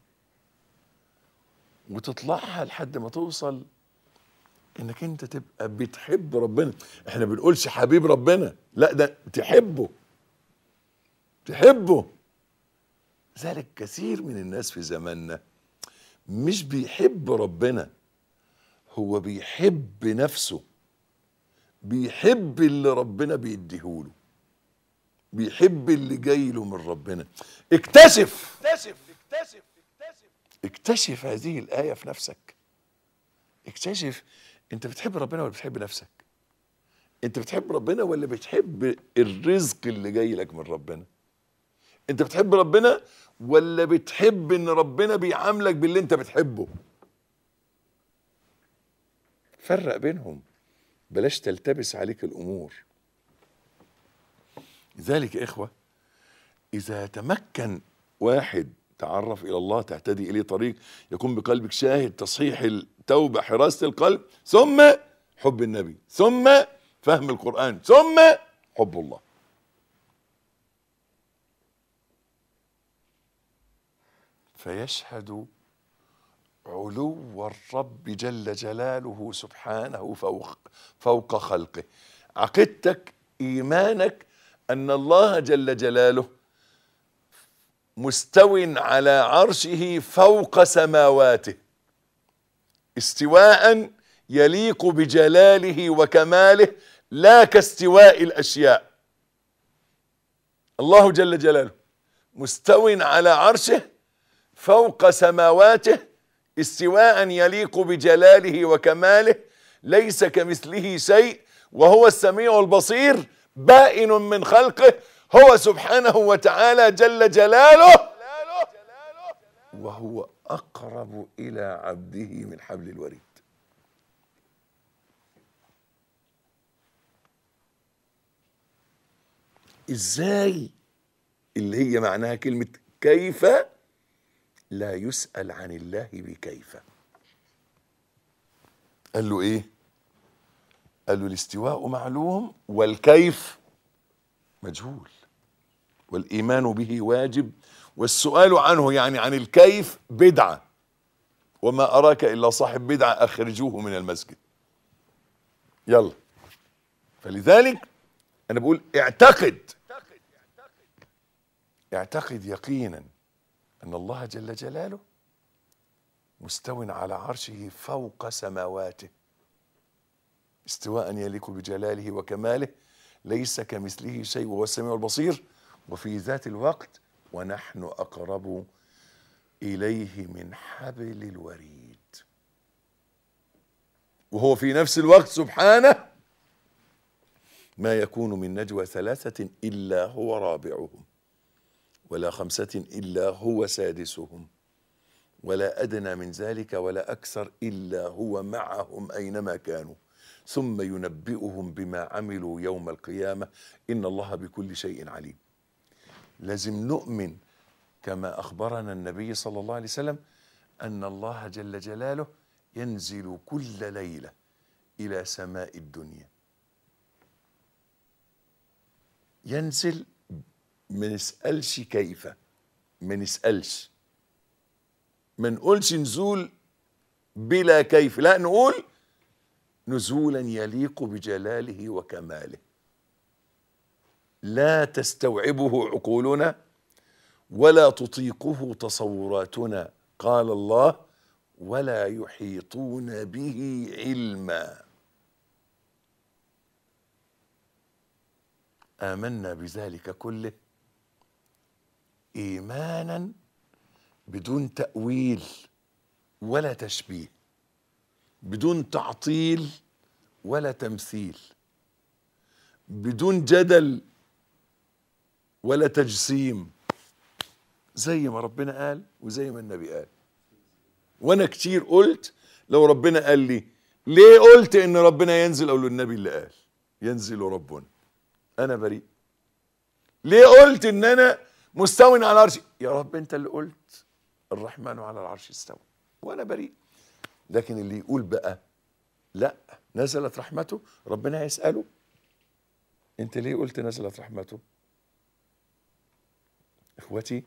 B: وتطلعها لحد ما توصل انك انت تبقى بتحب ربنا احنا بنقولش حبيب ربنا لا ده تحبه تحبه ذلك كثير من الناس في زماننا مش بيحب ربنا هو بيحب نفسه بيحب اللي ربنا بيديهوله بيحب اللي جاي له من ربنا اكتشف اكتشف اكتشف اكتشف اكتشف هذه الآية في نفسك اكتشف انت بتحب ربنا ولا بتحب نفسك انت بتحب ربنا ولا بتحب الرزق اللي جاي لك من ربنا انت بتحب ربنا ولا بتحب ان ربنا بيعاملك باللي انت بتحبه فرق بينهم بلاش تلتبس عليك الامور لذلك يا اخوه اذا تمكن واحد تعرف الى الله تهتدي اليه طريق يكون بقلبك شاهد تصحيح التوبه حراسه القلب ثم حب النبي ثم فهم القران ثم حب الله فيشهد علو الرب جل جلاله سبحانه فوق فوق خلقه عقيدتك ايمانك ان الله جل جلاله مستو على عرشه فوق سماواته استواء يليق بجلاله وكماله لا كاستواء الاشياء الله جل جلاله مستو على عرشه فوق سماواته استواء يليق بجلاله وكماله ليس كمثله شيء وهو السميع البصير بائن من خلقه هو سبحانه وتعالى جل جلاله وهو اقرب الى عبده من حبل الوريد ازاي اللي هي معناها كلمه كيف لا يسأل عن الله بكيف قال له ايه قالوا الاستواء معلوم والكيف مجهول والايمان به واجب والسؤال عنه يعني عن الكيف بدعه وما اراك الا صاحب بدعه اخرجوه من المسجد يلا فلذلك انا بقول اعتقد اعتقد يقينا ان الله جل جلاله مستو على عرشه فوق سماواته استواء يليق بجلاله وكماله ليس كمثله شيء وهو السميع البصير وفي ذات الوقت ونحن اقرب اليه من حبل الوريد وهو في نفس الوقت سبحانه ما يكون من نجوى ثلاثه الا هو رابعهم ولا خمسه الا هو سادسهم ولا ادنى من ذلك ولا اكثر الا هو معهم اينما كانوا ثم ينبئهم بما عملوا يوم القيامه ان الله بكل شيء عليم لازم نؤمن كما اخبرنا النبي صلى الله عليه وسلم ان الله جل جلاله ينزل كل ليله الى سماء الدنيا ينزل ما نسالش كيف ما نسالش ما نقولش نزول بلا كيف لا نقول نزولا يليق بجلاله وكماله لا تستوعبه عقولنا ولا تطيقه تصوراتنا قال الله ولا يحيطون به علما امنا بذلك كله ايمانا بدون تاويل ولا تشبيه بدون تعطيل ولا تمثيل بدون جدل ولا تجسيم زي ما ربنا قال وزي ما النبي قال وانا كتير قلت لو ربنا قال لي ليه قلت ان ربنا ينزل او النبي اللي قال ينزل ربنا انا بريء ليه قلت ان انا مستو على العرش يا رب انت اللي قلت الرحمن على العرش استوى وانا بريء لكن اللي يقول بقى لا نزلت رحمته ربنا هيسأله انت ليه قلت نزلت رحمته اخوتي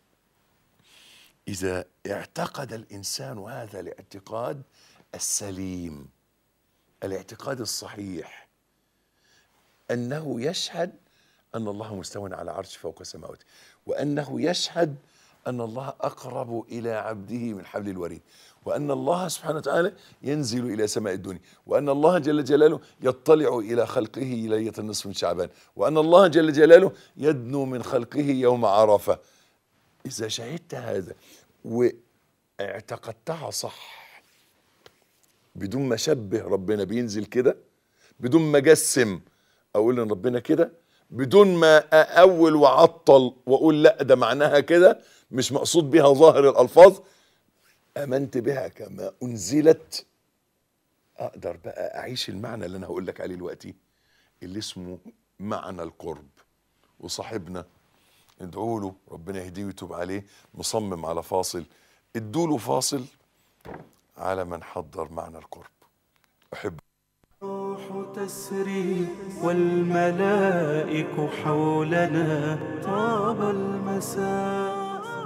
B: اذا اعتقد الانسان هذا الاعتقاد السليم الاعتقاد الصحيح انه يشهد ان الله مستو على عرش فوق سماواته وانه يشهد ان الله اقرب الى عبده من حبل الوريد وان الله سبحانه وتعالى ينزل الى سماء الدنيا وان الله جل جلاله يطلع الى خلقه ليله النصف من شعبان وان الله جل جلاله يدنو من خلقه يوم عرفه اذا شهدت هذا واعتقدتها صح بدون ما اشبه ربنا بينزل كده بدون ما اجسم اقول ان ربنا كده بدون ما اول واعطل واقول لا ده معناها كده مش مقصود بها ظاهر الالفاظ امنت بها كما انزلت اقدر بقى اعيش المعنى اللي انا هقول لك عليه دلوقتي اللي اسمه معنى القرب وصاحبنا ادعوا له ربنا يهديه ويتوب عليه مصمم على فاصل ادوا له فاصل على من حضر معنى القرب احب
A: الروح تسري والملائك حولنا طاب المساء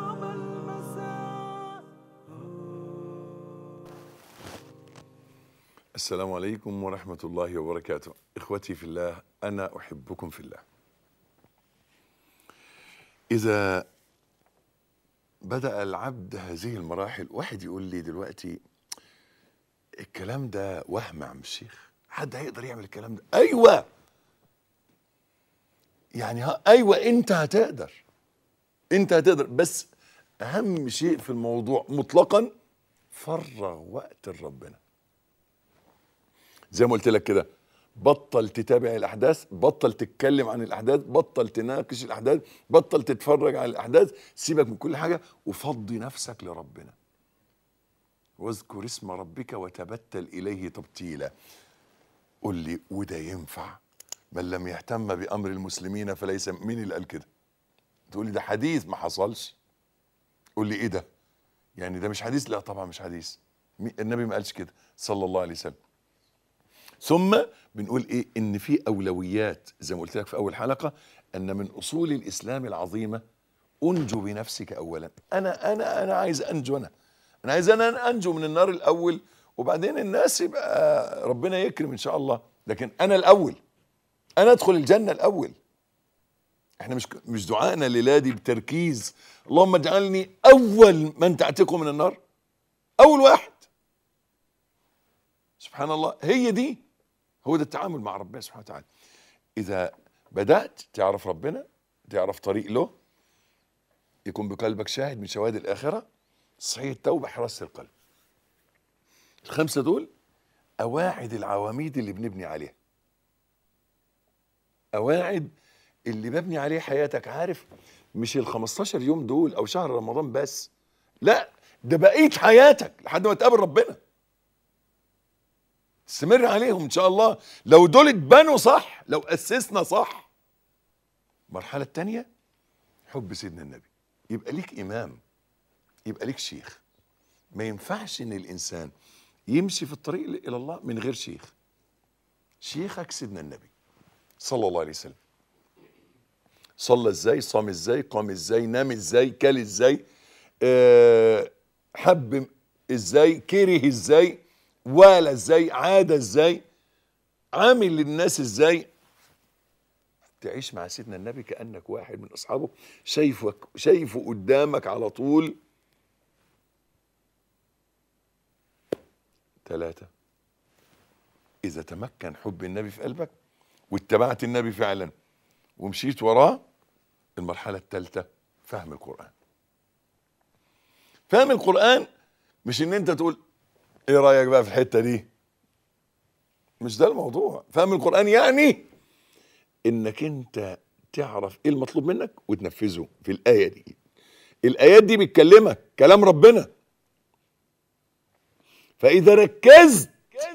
B: السلام عليكم ورحمة الله وبركاته إخوتي في الله أنا أحبكم في الله إذا بدأ العبد هذه المراحل واحد يقول لي دلوقتي الكلام ده وهم يا عم الشيخ حد هيقدر يعمل الكلام ده أيوة يعني ها أيوة أنت هتقدر أنت هتقدر بس أهم شيء في الموضوع مطلقا فرغ وقت لربنا زي ما قلت لك كده بطل تتابع الاحداث بطل تتكلم عن الاحداث بطل تناقش الاحداث بطل تتفرج على الاحداث سيبك من كل حاجه وفضي نفسك لربنا واذكر اسم ربك وتبتل اليه تبتيلا قول لي وده ينفع من لم يهتم بامر المسلمين فليس مين اللي قال كده تقول لي ده حديث ما حصلش قول لي ايه ده يعني ده مش حديث لا طبعا مش حديث مي- النبي ما قالش كده صلى الله عليه وسلم ثم بنقول ايه ان في اولويات زي ما قلت لك في اول حلقه ان من اصول الاسلام العظيمه انجو بنفسك اولا انا انا انا عايز انجو انا انا عايز انا انجو من النار الاول وبعدين الناس يبقى ربنا يكرم ان شاء الله لكن انا الاول انا ادخل الجنه الاول احنا مش مش دعائنا للادي بتركيز اللهم اجعلني اول من تعتقه من النار اول واحد سبحان الله هي دي هو ده التعامل مع ربنا سبحانه وتعالى اذا بدات تعرف ربنا تعرف طريق له يكون بقلبك شاهد من شواهد الاخره صحيح التوبه حراسه القلب الخمسه دول اواعد العواميد اللي بنبني عليها اواعد اللي ببني عليه حياتك عارف مش ال 15 يوم دول او شهر رمضان بس لا ده بقيه حياتك لحد ما تقابل ربنا استمر عليهم ان شاء الله لو دول اتبنوا صح لو اسسنا صح المرحله الثانيه حب سيدنا النبي يبقى ليك امام يبقى ليك شيخ ما ينفعش ان الانسان يمشي في الطريق الى الله من غير شيخ شيخك سيدنا النبي صلى الله عليه وسلم صلى ازاي صام ازاي قام ازاي نام ازاي كل ازاي أه حب ازاي كره ازاي والى ازاي عاد ازاي عامل للناس ازاي تعيش مع سيدنا النبي كانك واحد من اصحابه شايفك شايفه قدامك على طول ثلاثة إذا تمكن حب النبي في قلبك واتبعت النبي فعلا ومشيت وراه المرحلة الثالثة فهم القرآن فهم القرآن مش إن أنت تقول إيه رأيك بقى في الحتة دي مش ده الموضوع فهم القرآن يعني إنك أنت تعرف إيه المطلوب منك وتنفذه في الآية دي الآيات دي بتكلمك كلام ربنا فإذا ركزت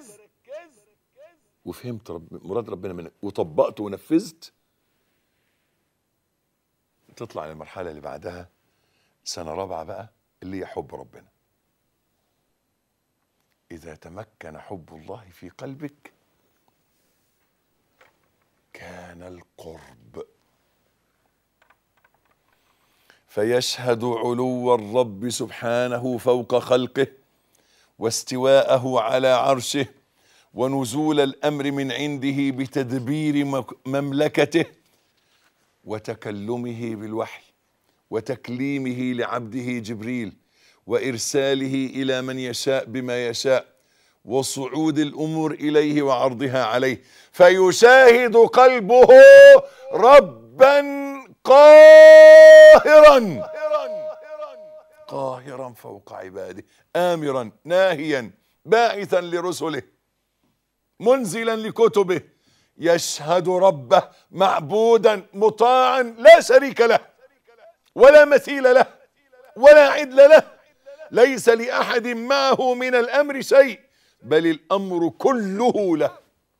B: وفهمت رب مراد ربنا منك وطبقت ونفذت تطلع للمرحلة اللي بعدها سنة رابعة بقى اللي هي حب ربنا إذا تمكن حب الله في قلبك كان القرب فيشهد علو الرب سبحانه فوق خلقه واستواءه على عرشه ونزول الامر من عنده بتدبير مك- مملكته وتكلمه بالوحي وتكليمه لعبده جبريل وارساله الى من يشاء بما يشاء وصعود الامور اليه وعرضها عليه فيشاهد قلبه ربا قاهرا قاهرا فوق عباده امرا ناهيا باعثا لرسله منزلا لكتبه يشهد ربه معبودا مطاعا لا شريك له ولا مثيل له ولا عدل له ليس لاحد معه من الامر شيء بل الامر كله له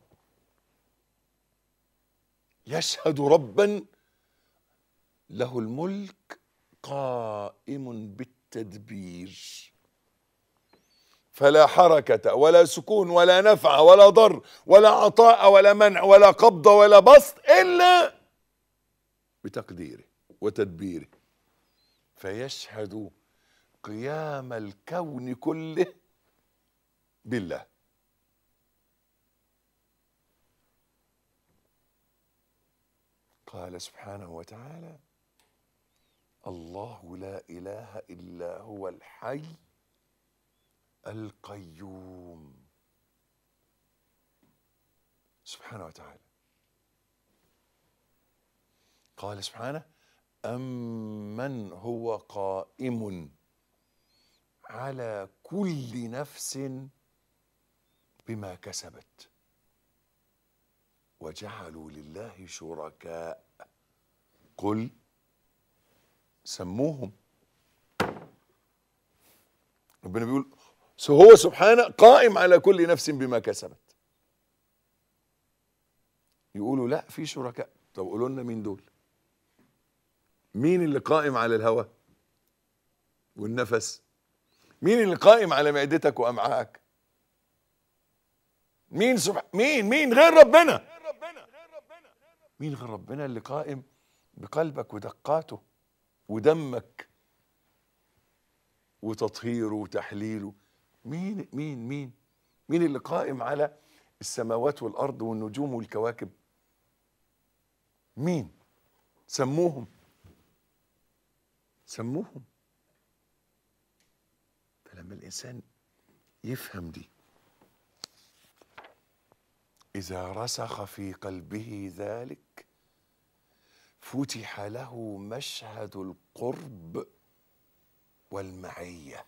B: يشهد ربا له الملك قائم بالتدبير فلا حركة ولا سكون ولا نفع ولا ضر ولا عطاء ولا منع ولا قبض ولا بسط إلا بتقديره وتدبيره فيشهد قيام الكون كله بالله قال سبحانه وتعالى الله لا اله الا هو الحي القيوم سبحانه وتعالى قال سبحانه امن هو قائم على كل نفس بما كسبت وجعلوا لله شركاء قل سموهم ربنا بيقول هو سبحانه قائم على كل نفس بما كسبت يقولوا لا في شركاء طب قولوا لنا مين دول مين اللي قائم على الهوى والنفس مين اللي قائم على معدتك وامعائك مين سبح مين مين غير ربنا مين غير ربنا اللي قائم بقلبك ودقاته ودمك وتطهيره وتحليله مين مين مين مين اللي قائم على السماوات والارض والنجوم والكواكب مين سموهم سموهم فلما الانسان يفهم دي اذا رسخ في قلبه ذلك فتح له مشهد القرب والمعيه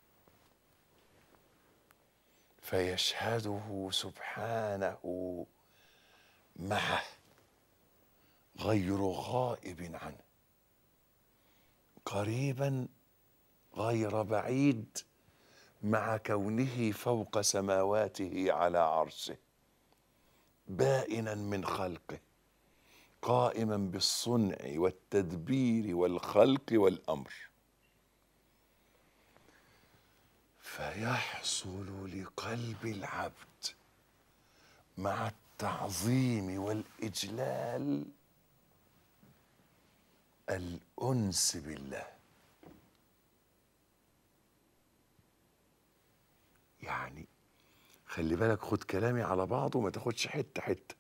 B: فيشهده سبحانه معه غير غائب عنه قريبا غير بعيد مع كونه فوق سماواته على عرشه بائنا من خلقه قائما بالصنع والتدبير والخلق والامر فيحصل لقلب العبد مع التعظيم والاجلال الانس بالله يعني خلي بالك خد كلامي على بعضه وما تاخدش حته حته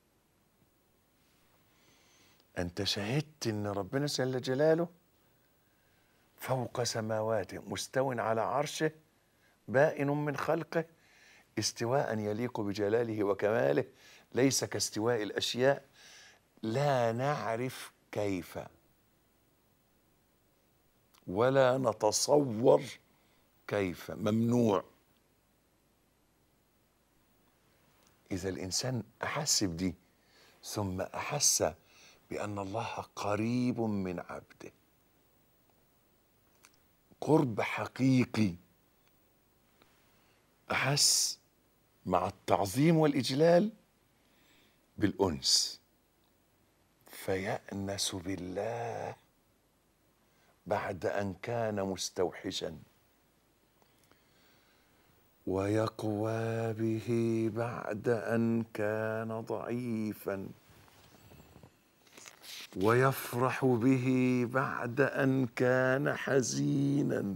B: انت شهدت ان ربنا جل جلاله فوق سماواته مستو على عرشه بائن من خلقه استواء يليق بجلاله وكماله ليس كاستواء الاشياء لا نعرف كيف ولا نتصور كيف ممنوع اذا الانسان احس بدي ثم احس بان الله قريب من عبده قرب حقيقي احس مع التعظيم والاجلال بالانس فيانس بالله بعد ان كان مستوحشا ويقوى به بعد ان كان ضعيفا ويفرح به بعد ان كان حزينا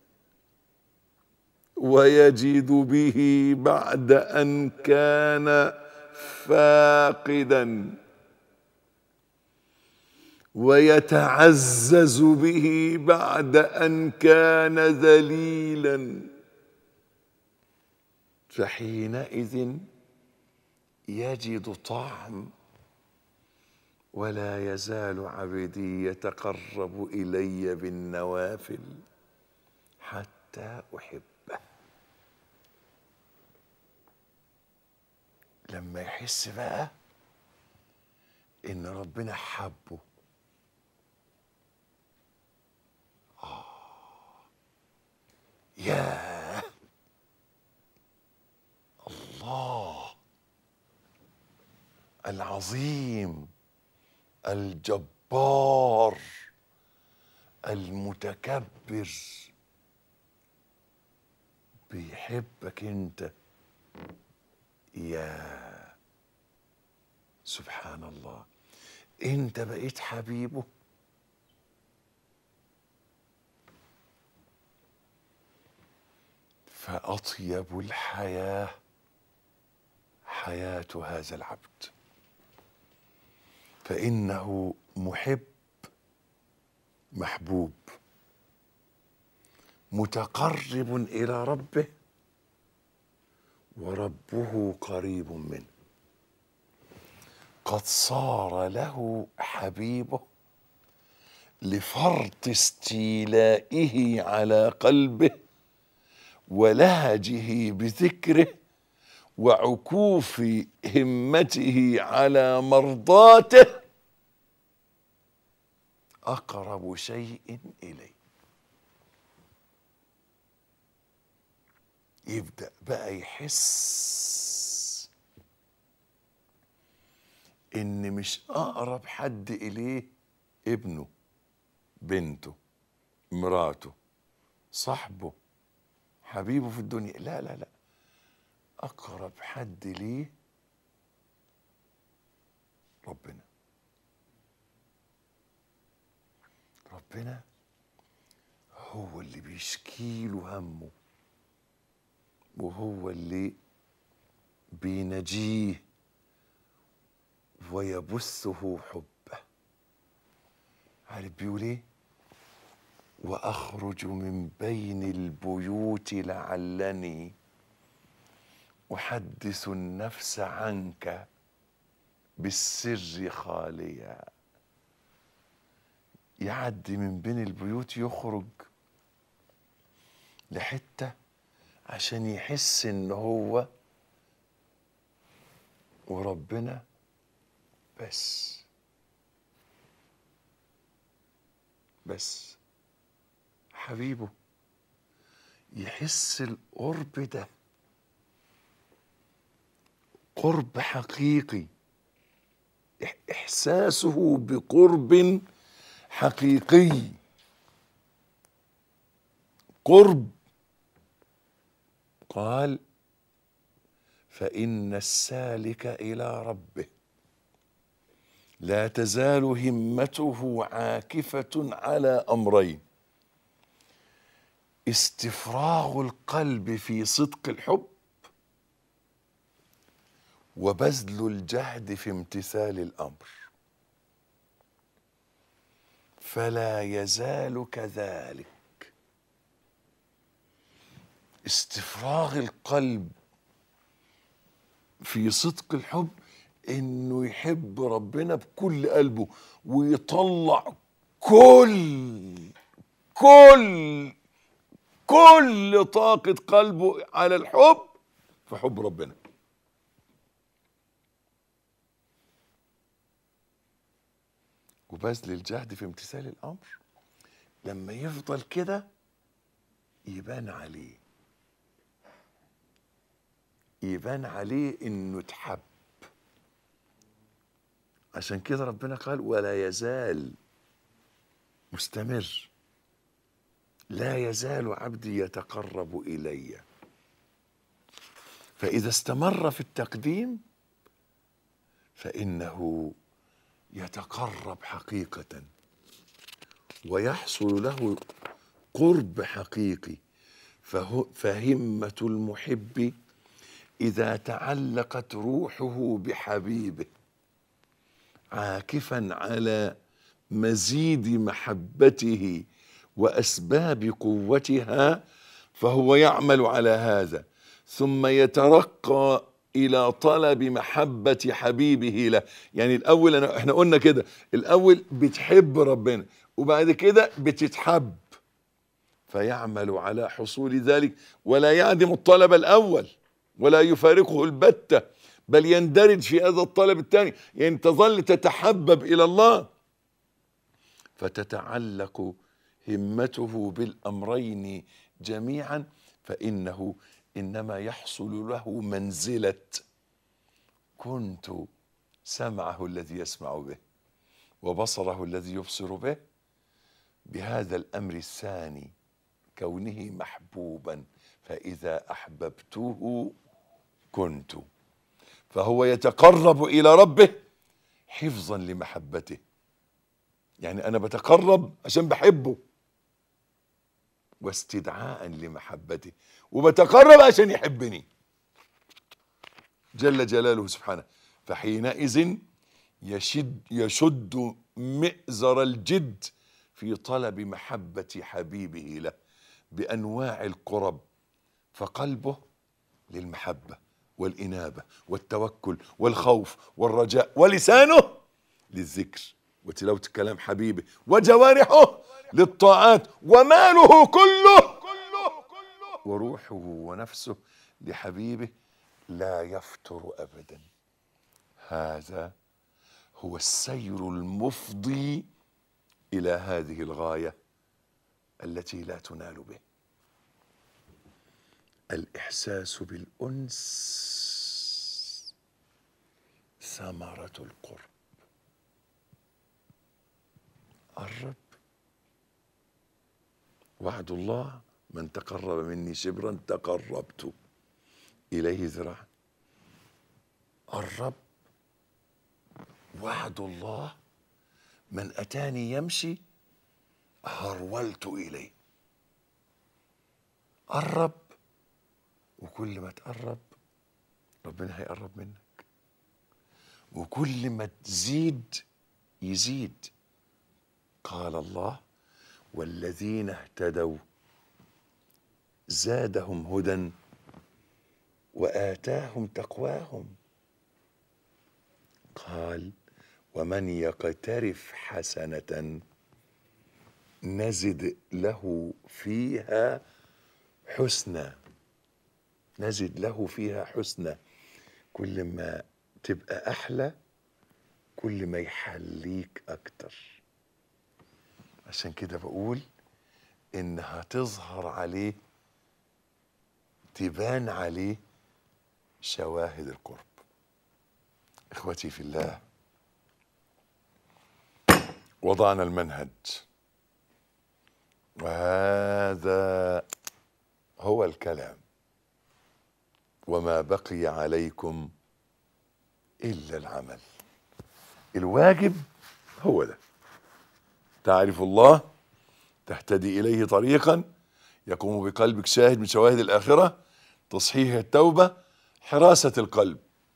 B: ويجد به بعد ان كان فاقدا ويتعزز به بعد ان كان ذليلا فحينئذ يجد طعم ولا يزال عبدي يتقرب الي بالنوافل حتى احبه لما يحس بقى ان ربنا حبه آه ياه الله العظيم الجبار المتكبر بيحبك انت يا سبحان الله انت بقيت حبيبه فاطيب الحياه حياه هذا العبد فانه محب محبوب متقرب الى ربه وربه قريب منه قد صار له حبيبه لفرط استيلائه على قلبه ولهجه بذكره وعكوف همته على مرضاته اقرب شيء اليه يبدا بقى يحس ان مش اقرب حد اليه ابنه بنته مراته صاحبه حبيبه في الدنيا لا لا لا اقرب حد ليه ربنا ربنا هو اللي بيشكيله همه وهو اللي بينجيه ويبثه حبه عارف بيقول ايه واخرج من بين البيوت لعلني احدث النفس عنك بالسر خاليا يعدي من بين البيوت يخرج لحته عشان يحس ان هو وربنا بس بس حبيبه يحس القرب ده قرب حقيقي إح- احساسه بقرب حقيقي قرب قال فان السالك الى ربه لا تزال همته عاكفه على امرين استفراغ القلب في صدق الحب وبذل الجهد في امتثال الامر فلا يزال كذلك استفراغ القلب في صدق الحب انه يحب ربنا بكل قلبه ويطلع كل كل كل طاقة قلبه على الحب في حب ربنا وبذل الجهد في امتثال الامر لما يفضل كده يبان عليه يبان عليه انه اتحب عشان كده ربنا قال ولا يزال مستمر لا يزال عبدي يتقرب الي فاذا استمر في التقديم فانه يتقرب حقيقه ويحصل له قرب حقيقي فهو فهمه المحب اذا تعلقت روحه بحبيبه عاكفا على مزيد محبته واسباب قوتها فهو يعمل على هذا ثم يترقى الى طلب محبه حبيبه له يعني الاول أنا احنا قلنا كده الاول بتحب ربنا وبعد كده بتتحب فيعمل على حصول ذلك ولا يعدم الطلب الاول ولا يفارقه البته بل يندرج في هذا الطلب الثاني يعني تظل تتحبب الى الله فتتعلق همته بالامرين جميعا فانه انما يحصل له منزله كنت سمعه الذي يسمع به وبصره الذي يبصر به بهذا الامر الثاني كونه محبوبا فاذا احببته كنت فهو يتقرب الى ربه حفظا لمحبته يعني انا بتقرب عشان بحبه واستدعاء لمحبته وبتقرب عشان يحبني جل جلاله سبحانه فحينئذ يشد يشد مئزر الجد في طلب محبة حبيبه له بأنواع القرب فقلبه للمحبة والإنابة والتوكل والخوف والرجاء ولسانه للذكر وتلاوة كلام حبيبه وجوارحه للطاعات وماله كله وروحه ونفسه لحبيبه لا يفتر أبدا هذا هو السير المفضي إلى هذه الغاية التي لا تنال به الإحساس بالأنس ثمرة القرب قرب وعد الله من تقرب مني شبرا تقربت إليه ذراعا الرب وعد الله من أتاني يمشي هرولت إليه قرب وكل ما تقرب ربنا هيقرب منك وكل ما تزيد يزيد قال الله والذين اهتدوا زادهم هدى وآتاهم تقواهم قال ومن يقترف حسنة نزد له فيها حسنى نزد له فيها حسنى كل ما تبقى أحلى كل ما يحليك أكتر عشان كده بقول إن هتظهر عليه تبان عليه شواهد القرب إخوتي في الله وضعنا المنهج وهذا هو الكلام وما بقي عليكم الا العمل الواجب هو ده تعرف الله تهتدي اليه طريقا يقوم بقلبك شاهد من شواهد الاخره تصحيح التوبه حراسه القلب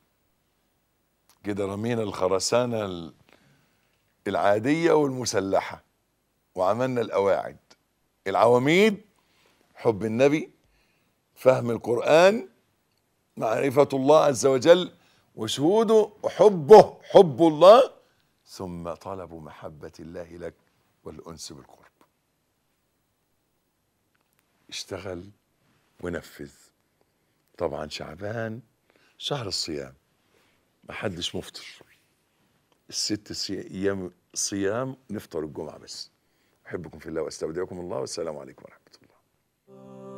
B: كده رمينا الخرسانه ال- العاديه والمسلحه وعملنا القواعد العواميد حب النبي فهم القرآن معرفة الله عز وجل وشهوده وحبه حب الله ثم طلب محبة الله لك والأنس بالقرب اشتغل ونفذ طبعا شعبان شهر الصيام محدش مفطر الست سي- ايام صيام نفطر الجمعه بس احبكم في الله واستودعكم الله والسلام عليكم ورحمه الله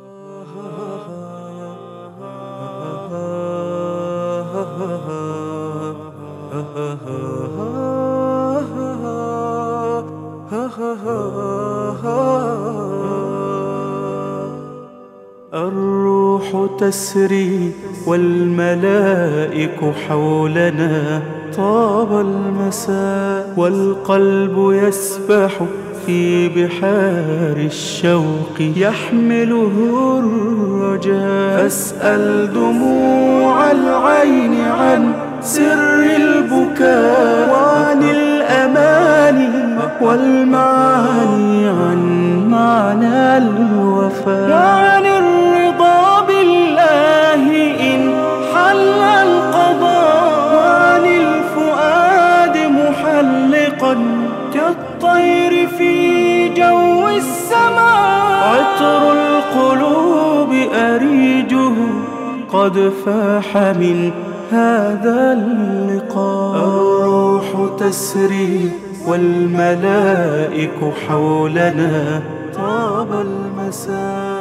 A: الروح تسري والملائك حولنا طاب المساء والقلب يسبح في بحار الشوق يحمله الرجاء فاسأل دموع العين عن سر البكاء وعن الأماني والمعاني عن معنى الوفاء وعن الرضا بالله إن حل القضاء وعن الفؤاد محلقا كالطير في جو السماء عطر القلوب أريجه قد فاح من هذا اللقاء الروح تسري والملائك حولنا طاب المساء